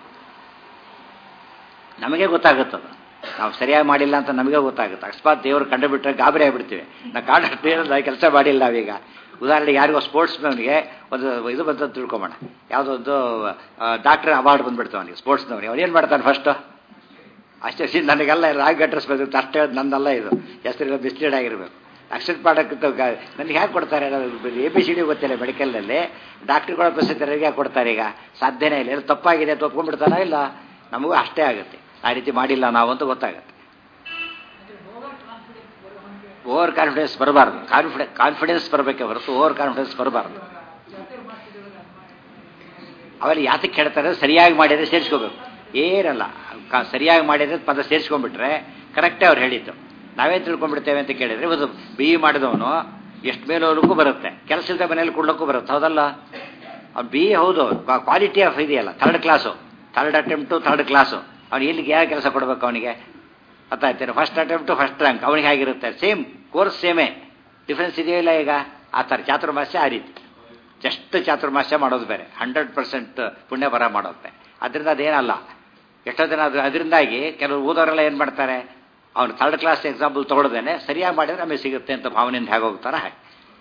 ನಮಗೆ ಗೊತ್ತಾಗುತ್ತದು ನಾವು ಸರಿಯಾಗಿ ಮಾಡಿಲ್ಲ ಅಂತ ನಮಗೆ ಗೊತ್ತಾಗುತ್ತೆ ಅಕಸ್ಮಾತ್ ದೇವರು ಕಂಡು ಬಿಟ್ಟರೆ ಗಾಬರಿ ಆಗಿಬಿಡ್ತೀವಿ ನಾವು ಕಾಂಡ ಕೆಲಸ ಮಾಡಿಲ್ಲ ನಾವೀಗ ಉದಾಹರಣೆಗೆ ಯಾರಿಗೋ ಸ್ಪೋರ್ಟ್ಸ್ ಮ್ಯಾನ್ಗೆ ಒಂದು ಇದು ಬಂತ ತಿಳ್ಕೊಂಬೋಣ ಯಾವುದೋ ಒಂದು ಡಾಕ್ಟರ್ ಅವಾರ್ಡ್ ಬಂದ್ಬಿಡ್ತಾವೆ ಅವನಿಗೆ ಸ್ಪೋರ್ಟ್ಸ್ನವ್ರಿಗೆ ಅವ್ರು ಏನು ಮಾಡ್ತಾನೆ ಫಸ್ಟು ಅಷ್ಟೇ ಸಿ ನನಗೆಲ್ಲ ರಾಗಿ ಅಡ್ರೆಸ್ಬೇಕು ಅಷ್ಟೇ ನಂದಲ್ಲ ಇದು ಹೆಸರು ಮಿಸ್ಲೀಡ್ ಆಗಿರಬೇಕು ಅಕ್ಷರ ಪಾಠಕ್ಕೆ ನನಗೆ ಹೇಗೆ ಕೊಡ್ತಾರೆ ಎ ಬಿ ಸಿ ಡಿ ಗೊತ್ತಿಲ್ಲ ಮೆಡಿಕಲ್ನಲ್ಲಿ ಡಾಕ್ಟ್ರುಗಳ ಪ್ರಸಿದ್ಧರಿಗೆ ಯಾಕೆ ಕೊಡ್ತಾರೆ ಈಗ ಸಾಧ್ಯನೇ ಇಲ್ಲ ಏನು ತಪ್ಪಾಗಿದೆ ಅಂತ ಒಪ್ಕೊಂಡ್ಬಿಡ್ತಾನ ಇಲ್ಲ ನಮಗೂ ಅಷ್ಟೇ ಆಗುತ್ತೆ ಆ ರೀತಿ ಮಾಡಿಲ್ಲ ನಾವು ಅಂತ ಗೊತ್ತಾಗುತ್ತೆ ಓವರ್ ಕಾನ್ಫಿಡೆನ್ಸ್ ಬರಬಾರ್ದು ಕಾನ್ಫಿಡೆ ಕಾನ್ಫಿಡೆನ್ಸ್ ಬರಬೇಕೆ ಹೊರತು ಓವರ್ ಕಾನ್ಫಿಡೆನ್ಸ್ ಬರಬಾರ್ದು ಅವೆಲ್ಲ ಯಾತಕ್ಕೆ ಹೇಳ್ತಾರೆ ಸರಿಯಾಗಿ ಮಾಡಿದರೆ ಸೇರಿಸ್ಕೋಬೇಕು ಏನಲ್ಲ ಸರಿಯಾಗಿ ಮಾಡಿದ್ರೆ ಪದ ಸೇರಿಸ್ಕೊಂಡ್ಬಿಟ್ರೆ ಕರೆಕ್ಟೇ ಅವ್ರು ಹೇಳಿದ್ದು ನಾವೇ ತಿಳ್ಕೊಂಡ್ಬಿಡ್ತೇವೆ ಅಂತ ಕೇಳಿದ್ರೆ ಇವತ್ತು ಬಿ ಇ ಮಾಡಿದವನು ಎಷ್ಟು ಮೇಲೋರ್ಗೂ ಬರುತ್ತೆ ಕೆಲಸದ ಮನೇಲಿ ಕೊಡ್ಲಿಕ್ಕೂ ಬರುತ್ತೆ ಹೌದಲ್ಲ ಅವ್ನು ಬಿ ಹೌದು ಕ್ವಾಲಿಟಿ ಆಫ್ ಇದೆಯಲ್ಲ third class third attempt third class ಅವ್ನು ಎಲ್ಲಿಗೆ ಯಾವ ಕೆಲಸ ಕೊಡಬೇಕು ಅವನಿಗೆ ಗೊತ್ತಾಯ್ತೇನೆ ಫಸ್ಟ್ ಅಟೆಂಪ್ಟು ಫಸ್ಟ್ ರ್ಯಾಂಕ್ ಅವನಿಗೆ ಆಗಿರುತ್ತೆ ಸೇಮ್ ಕೋರ್ಸ್ ಸೇಮೇ ಡಿಫ್ರೆನ್ಸ್ ಇದೆಯೋ ಇಲ್ಲ ಈಗ ಆ ಥರ ಚಾತುರ್ಮಾಸ್ಯ ಆ ರೀತಿ ಜಸ್ಟ್ ಚಾತುರ್ಮಾಸ್ಯ ಮಾಡೋದು ಬೇರೆ ಹಂಡ್ರೆಡ್ ಪರ್ಸೆಂಟ್ ಪುಣ್ಯ ಬರ ಮಾಡೋದು ಬೇರೆ ಅದರಿಂದ ಅದೇನಲ್ಲ ಎಷ್ಟೋ ಜನ ಅದು ಅದರಿಂದಾಗಿ ಕೆಲವರು ಓದೋರೆಲ್ಲ ಏನು ಮಾಡ್ತಾರೆ ಅವ್ನು ಥರ್ಡ್ ಕ್ಲಾಸ್ ಎಕ್ಸಾಂಪಲ್ ತೊಗೊಳ್ದೇನೆ ಸರಿಯಾಗಿ ಮಾಡಿದ್ರೆ ನಮಗೆ ಸಿಗುತ್ತೆ ಅಂತ ಭಾವನೆಯಿಂದ ಹೇಗೆ ಹೋಗ್ತಾರೆ ಹಾಗೆ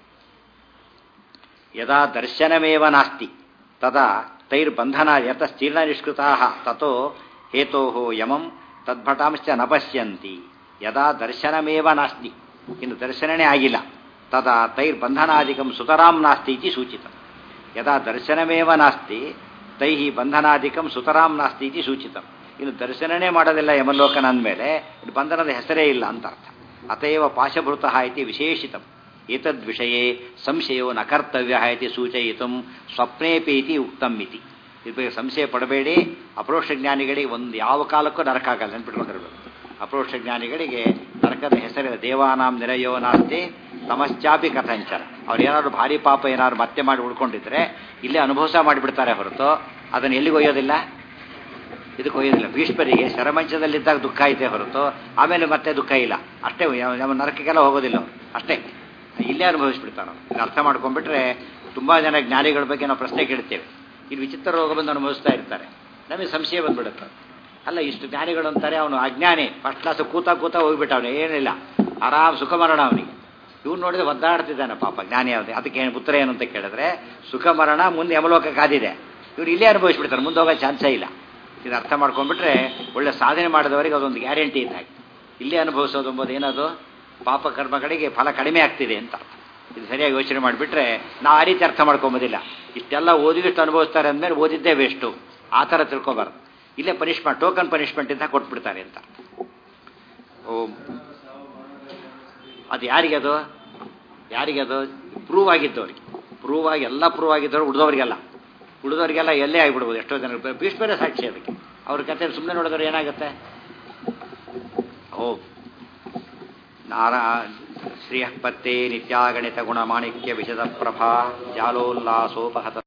ಯದಾ ದರ್ಶನಮೇವ ನಾಸ್ತಿ ತದಾ ತೈರ್ಬಂಧನ ಯತಶ್ಚೀರ್ಣ ನಿಷ್ಕೃತಾ ತಥೋ ಹೇತೋ ಯಮಂ ತದ್ಭಟಾಂಶ್ಚ ನ ಪಶ್ಯಂತಿ ಯದಾ ದರ್ಶನಮೇವ ನಾಸ್ತಿ ಇನ್ನು ದರ್ಶನನೇ ಆಗಿಲ್ಲ ತದಾ ತೈರ್ಬಂಧನಾದಿಕಂ ಸುತರಾಂ ನಾಸ್ತಿ ಇತಿ ಸೂಚಿತ ಯದಾ ದರ್ಶನಮೇವ ನಾಸ್ತಿ ತೈ ಬಂಧನಾದಿಕಂ ಸುತರಾಂ ನಾಸ್ತಿ ಇತಿ ಸೂಚಿತ ಇನ್ನು ದರ್ಶನನೇ ಮಾಡೋದಿಲ್ಲ ಯಮಲೋಕನ ಅಂದಮೇಲೆ ಇದು ಬಂಧನದ ಹೆಸರೇ ಇಲ್ಲ ಅಂತ ಅರ್ಥ ಅತಯವ ಪಾಶಭೃತ ಇತಿ ವಿಶೇಷಿತ ಏತದ್ವಿಷಯೇ ಸಂಶಯೋ ನ ಕರ್ತವ್ಯ ಇತಿ ಸೂಚಯಿತು ಸ್ವಪ್ನೇಪಿ ಇತಿ ಉಕ್ತಂ ಇತಿ ಇದ್ರ ಬಗ್ಗೆ ಸಂಶಯ ಪಡಬೇಡಿ ಅಪರೋಕ್ಷ ಜ್ಞಾನಿಗಳಿಗೆ ಒಂದು ಯಾವ ಕಾಲಕ್ಕೂ ನರಕ ಆಗಲ್ಲ ನೆನ್ಪಿಟ್ಕೊಂಡಿರ್ಬೇಕು ಅಪರೋಕ್ಷ ಜ್ಞಾನಿಗಳಿಗೆ ನರಕದ ಹೆಸರಿಲ್ಲ ದೇವಾನಾಂ ನಿರಯೋ ನಾಸ್ತಿ ತಮಶ್ಚಾಪಿ ಕಥಂಚರ ಅವ್ರು ಏನಾದ್ರು ಭಾರಿ ಪಾಪ ಏನಾದ್ರು ಮತ್ತೆ ಮಾಡಿ ಉಳ್ಕೊಂಡಿದ್ರೆ ಇಲ್ಲೇ ಅನುಭವ ಮಾಡಿಬಿಡ್ತಾರೆ ಹೊರತು ಅದನ್ನು ಎಲ್ಲಿಗೆ ಒಯ್ಯೋದಿಲ್ಲ ಇದಕ್ಕೆ ಒಯ್ಯೋದಿಲ್ಲ ಭೀಷ್ಮರಿಗೆ ಶರಮಂಚದಲ್ಲಿದ್ದಾಗ ದುಃಖ ಐತೆ ಹೊರತು ಆಮೇಲೆ ಮತ್ತೆ ದುಃಖ ಇಲ್ಲ ಅಷ್ಟೇ ನಮ್ಮ ನರಕಕ್ಕೆಲ್ಲ ಹೋಗೋದಿಲ್ಲ ಅವ್ರು. ಅಷ್ಟೇ ಇಲ್ಲೇ ಅನುಭವಿಸ್ಬಿಡ್ತಾನೆ ಇದು ಅರ್ಥ ಮಾಡ್ಕೊಂಡ್ಬಿಟ್ರೆ ತುಂಬ ಜನ ಜ್ಞಾನಿಗಳ ಬಗ್ಗೆ ನಾವು ಪ್ರಶ್ನೆ ಕೇಳ್ತೇವೆ ಇಲ್ಲಿ ವಿಚಿತ್ರ ರೋಗ ಬಂದು ಅನುಭವಿಸ್ತಾ ಇರ್ತಾರೆ ನಮಗೆ ಸಂಶಯ ಬಂದ್ಬಿಡುತ್ತೆ ಅಲ್ಲ ಇಷ್ಟು ಜ್ಞಾನಿಗಳು ಅಂತಾರೆ ಅವನು ಅಜ್ಞಾನಿ ಫಸ್ಟ್ ಕ್ಲಾಸ್ ಕೂತ ಕೂತ ಹೋಗ್ಬಿಟ್ಟ ಅವನು ಏನಿಲ್ಲ ಆರಾಮ್ ಸುಖ ಮರಣ ಅವನಿಗೆ ಇವ್ನು ನೋಡಿದ್ರೆ ಒದ್ದಾಡ್ತಿದ್ದಾನೆ ಪಾಪ ಜ್ಞಾನಿ ಯಾವ್ದು ಅದಕ್ಕೆ ಏನು ಉತ್ತರ ಏನು ಅಂತ ಕೇಳಿದ್ರೆ ಸುಖ ಮರಣ ಮುಂದೆ ಯಮಲೋಕ ಕಾದಿದೆ ಇವ್ರು ಇಲ್ಲೇ ಅನುಭವಿಸ್ಬಿಡ್ತಾರೆ ಮುಂದೆ ಹೋಗೋ ಚಾನ್ಸೇ ಇಲ್ಲ ಇದು ಅರ್ಥ ಮಾಡ್ಕೊಂಡ್ಬಿಟ್ರೆ ಒಳ್ಳೆ ಸಾಧನೆ ಮಾಡಿದವರಿಗೆ ಅದೊಂದು ಗ್ಯಾರಂಟಿ ಇದ್ದ ಹಾಗೆ ಇಲ್ಲೇ ಅನುಭವಿಸೋದು ಎಂಬುದು ಏನದು ಪಾಪ ಕರ್ಮಗಳಿಗೆ ಫಲ ಕಡಿಮೆ ಆಗ್ತಿದೆ ಅಂತ ಅರ್ಥ. ಇದು ಸರಿಯಾಗಿ ಯೋಚನೆ ಮಾಡಿಬಿಟ್ರೆ ನಾವು ಆ ರೀತಿ ಅರ್ಥ ಮಾಡ್ಕೊಂಬೋದಿಲ್ಲ ಇಷ್ಟೆಲ್ಲ ಓದಿಗಿಷ್ಟು ಅನುಭವಿಸ್ತಾರೆ ಅಂದಮೇಲೆ ಓದಿದ್ದೇ ವೇಸ್ಟು ಆ ಥರ ತಿಳ್ಕೊಬಾರ್ದು ಇಲ್ಲೇ ಪನಿಷ್ಮೆಂಟ್ ಟೋಕನ್ ಪನಿಷ್ಮೆಂಟ್ ಅಂತ ಕೊಟ್ಬಿಡ್ತಾರೆ ಅಂತ ಓ ಅದು ಯಾರಿಗೆ ಅದು ಯಾರಿಗೆ ಅದು ಪ್ರೂವ್ ಆಗಿದ್ದವ್ರಿಗೆ ಪ್ರೂವ್ ಆಗಿ ಎಲ್ಲ ಪ್ರೂವ್ ಆಗಿದ್ದವ್ರು ಉಳಿದವರಿಗೆಲ್ಲ ಉಳಿದವರಿಗೆಲ್ಲ ಎಲ್ಲೇ ಆಗಿಬಿಡ್ಬೋದು ಎಷ್ಟೋ ಜನ ಭೀಷ್ಮರೇ ಸಾಕ್ಷಿ ಅದಕ್ಕೆ ಅವ್ರ ಕತೆ ಸುಮ್ಮನೆ ನೋಡಿದ್ರೆ ಏನಾಗುತ್ತೆ ಓ ನಾರಾ ಶ್ರಿಯಃ ಪತ್ತೆ ನಿತ್ಯಾಗಣಿತ ಗುಣಮಾಣಿಕ್ಯ ವಿಶದ ಪ್ರಭಾ ಜಾಲೋಲ್ಲಾಸೋಪಹತ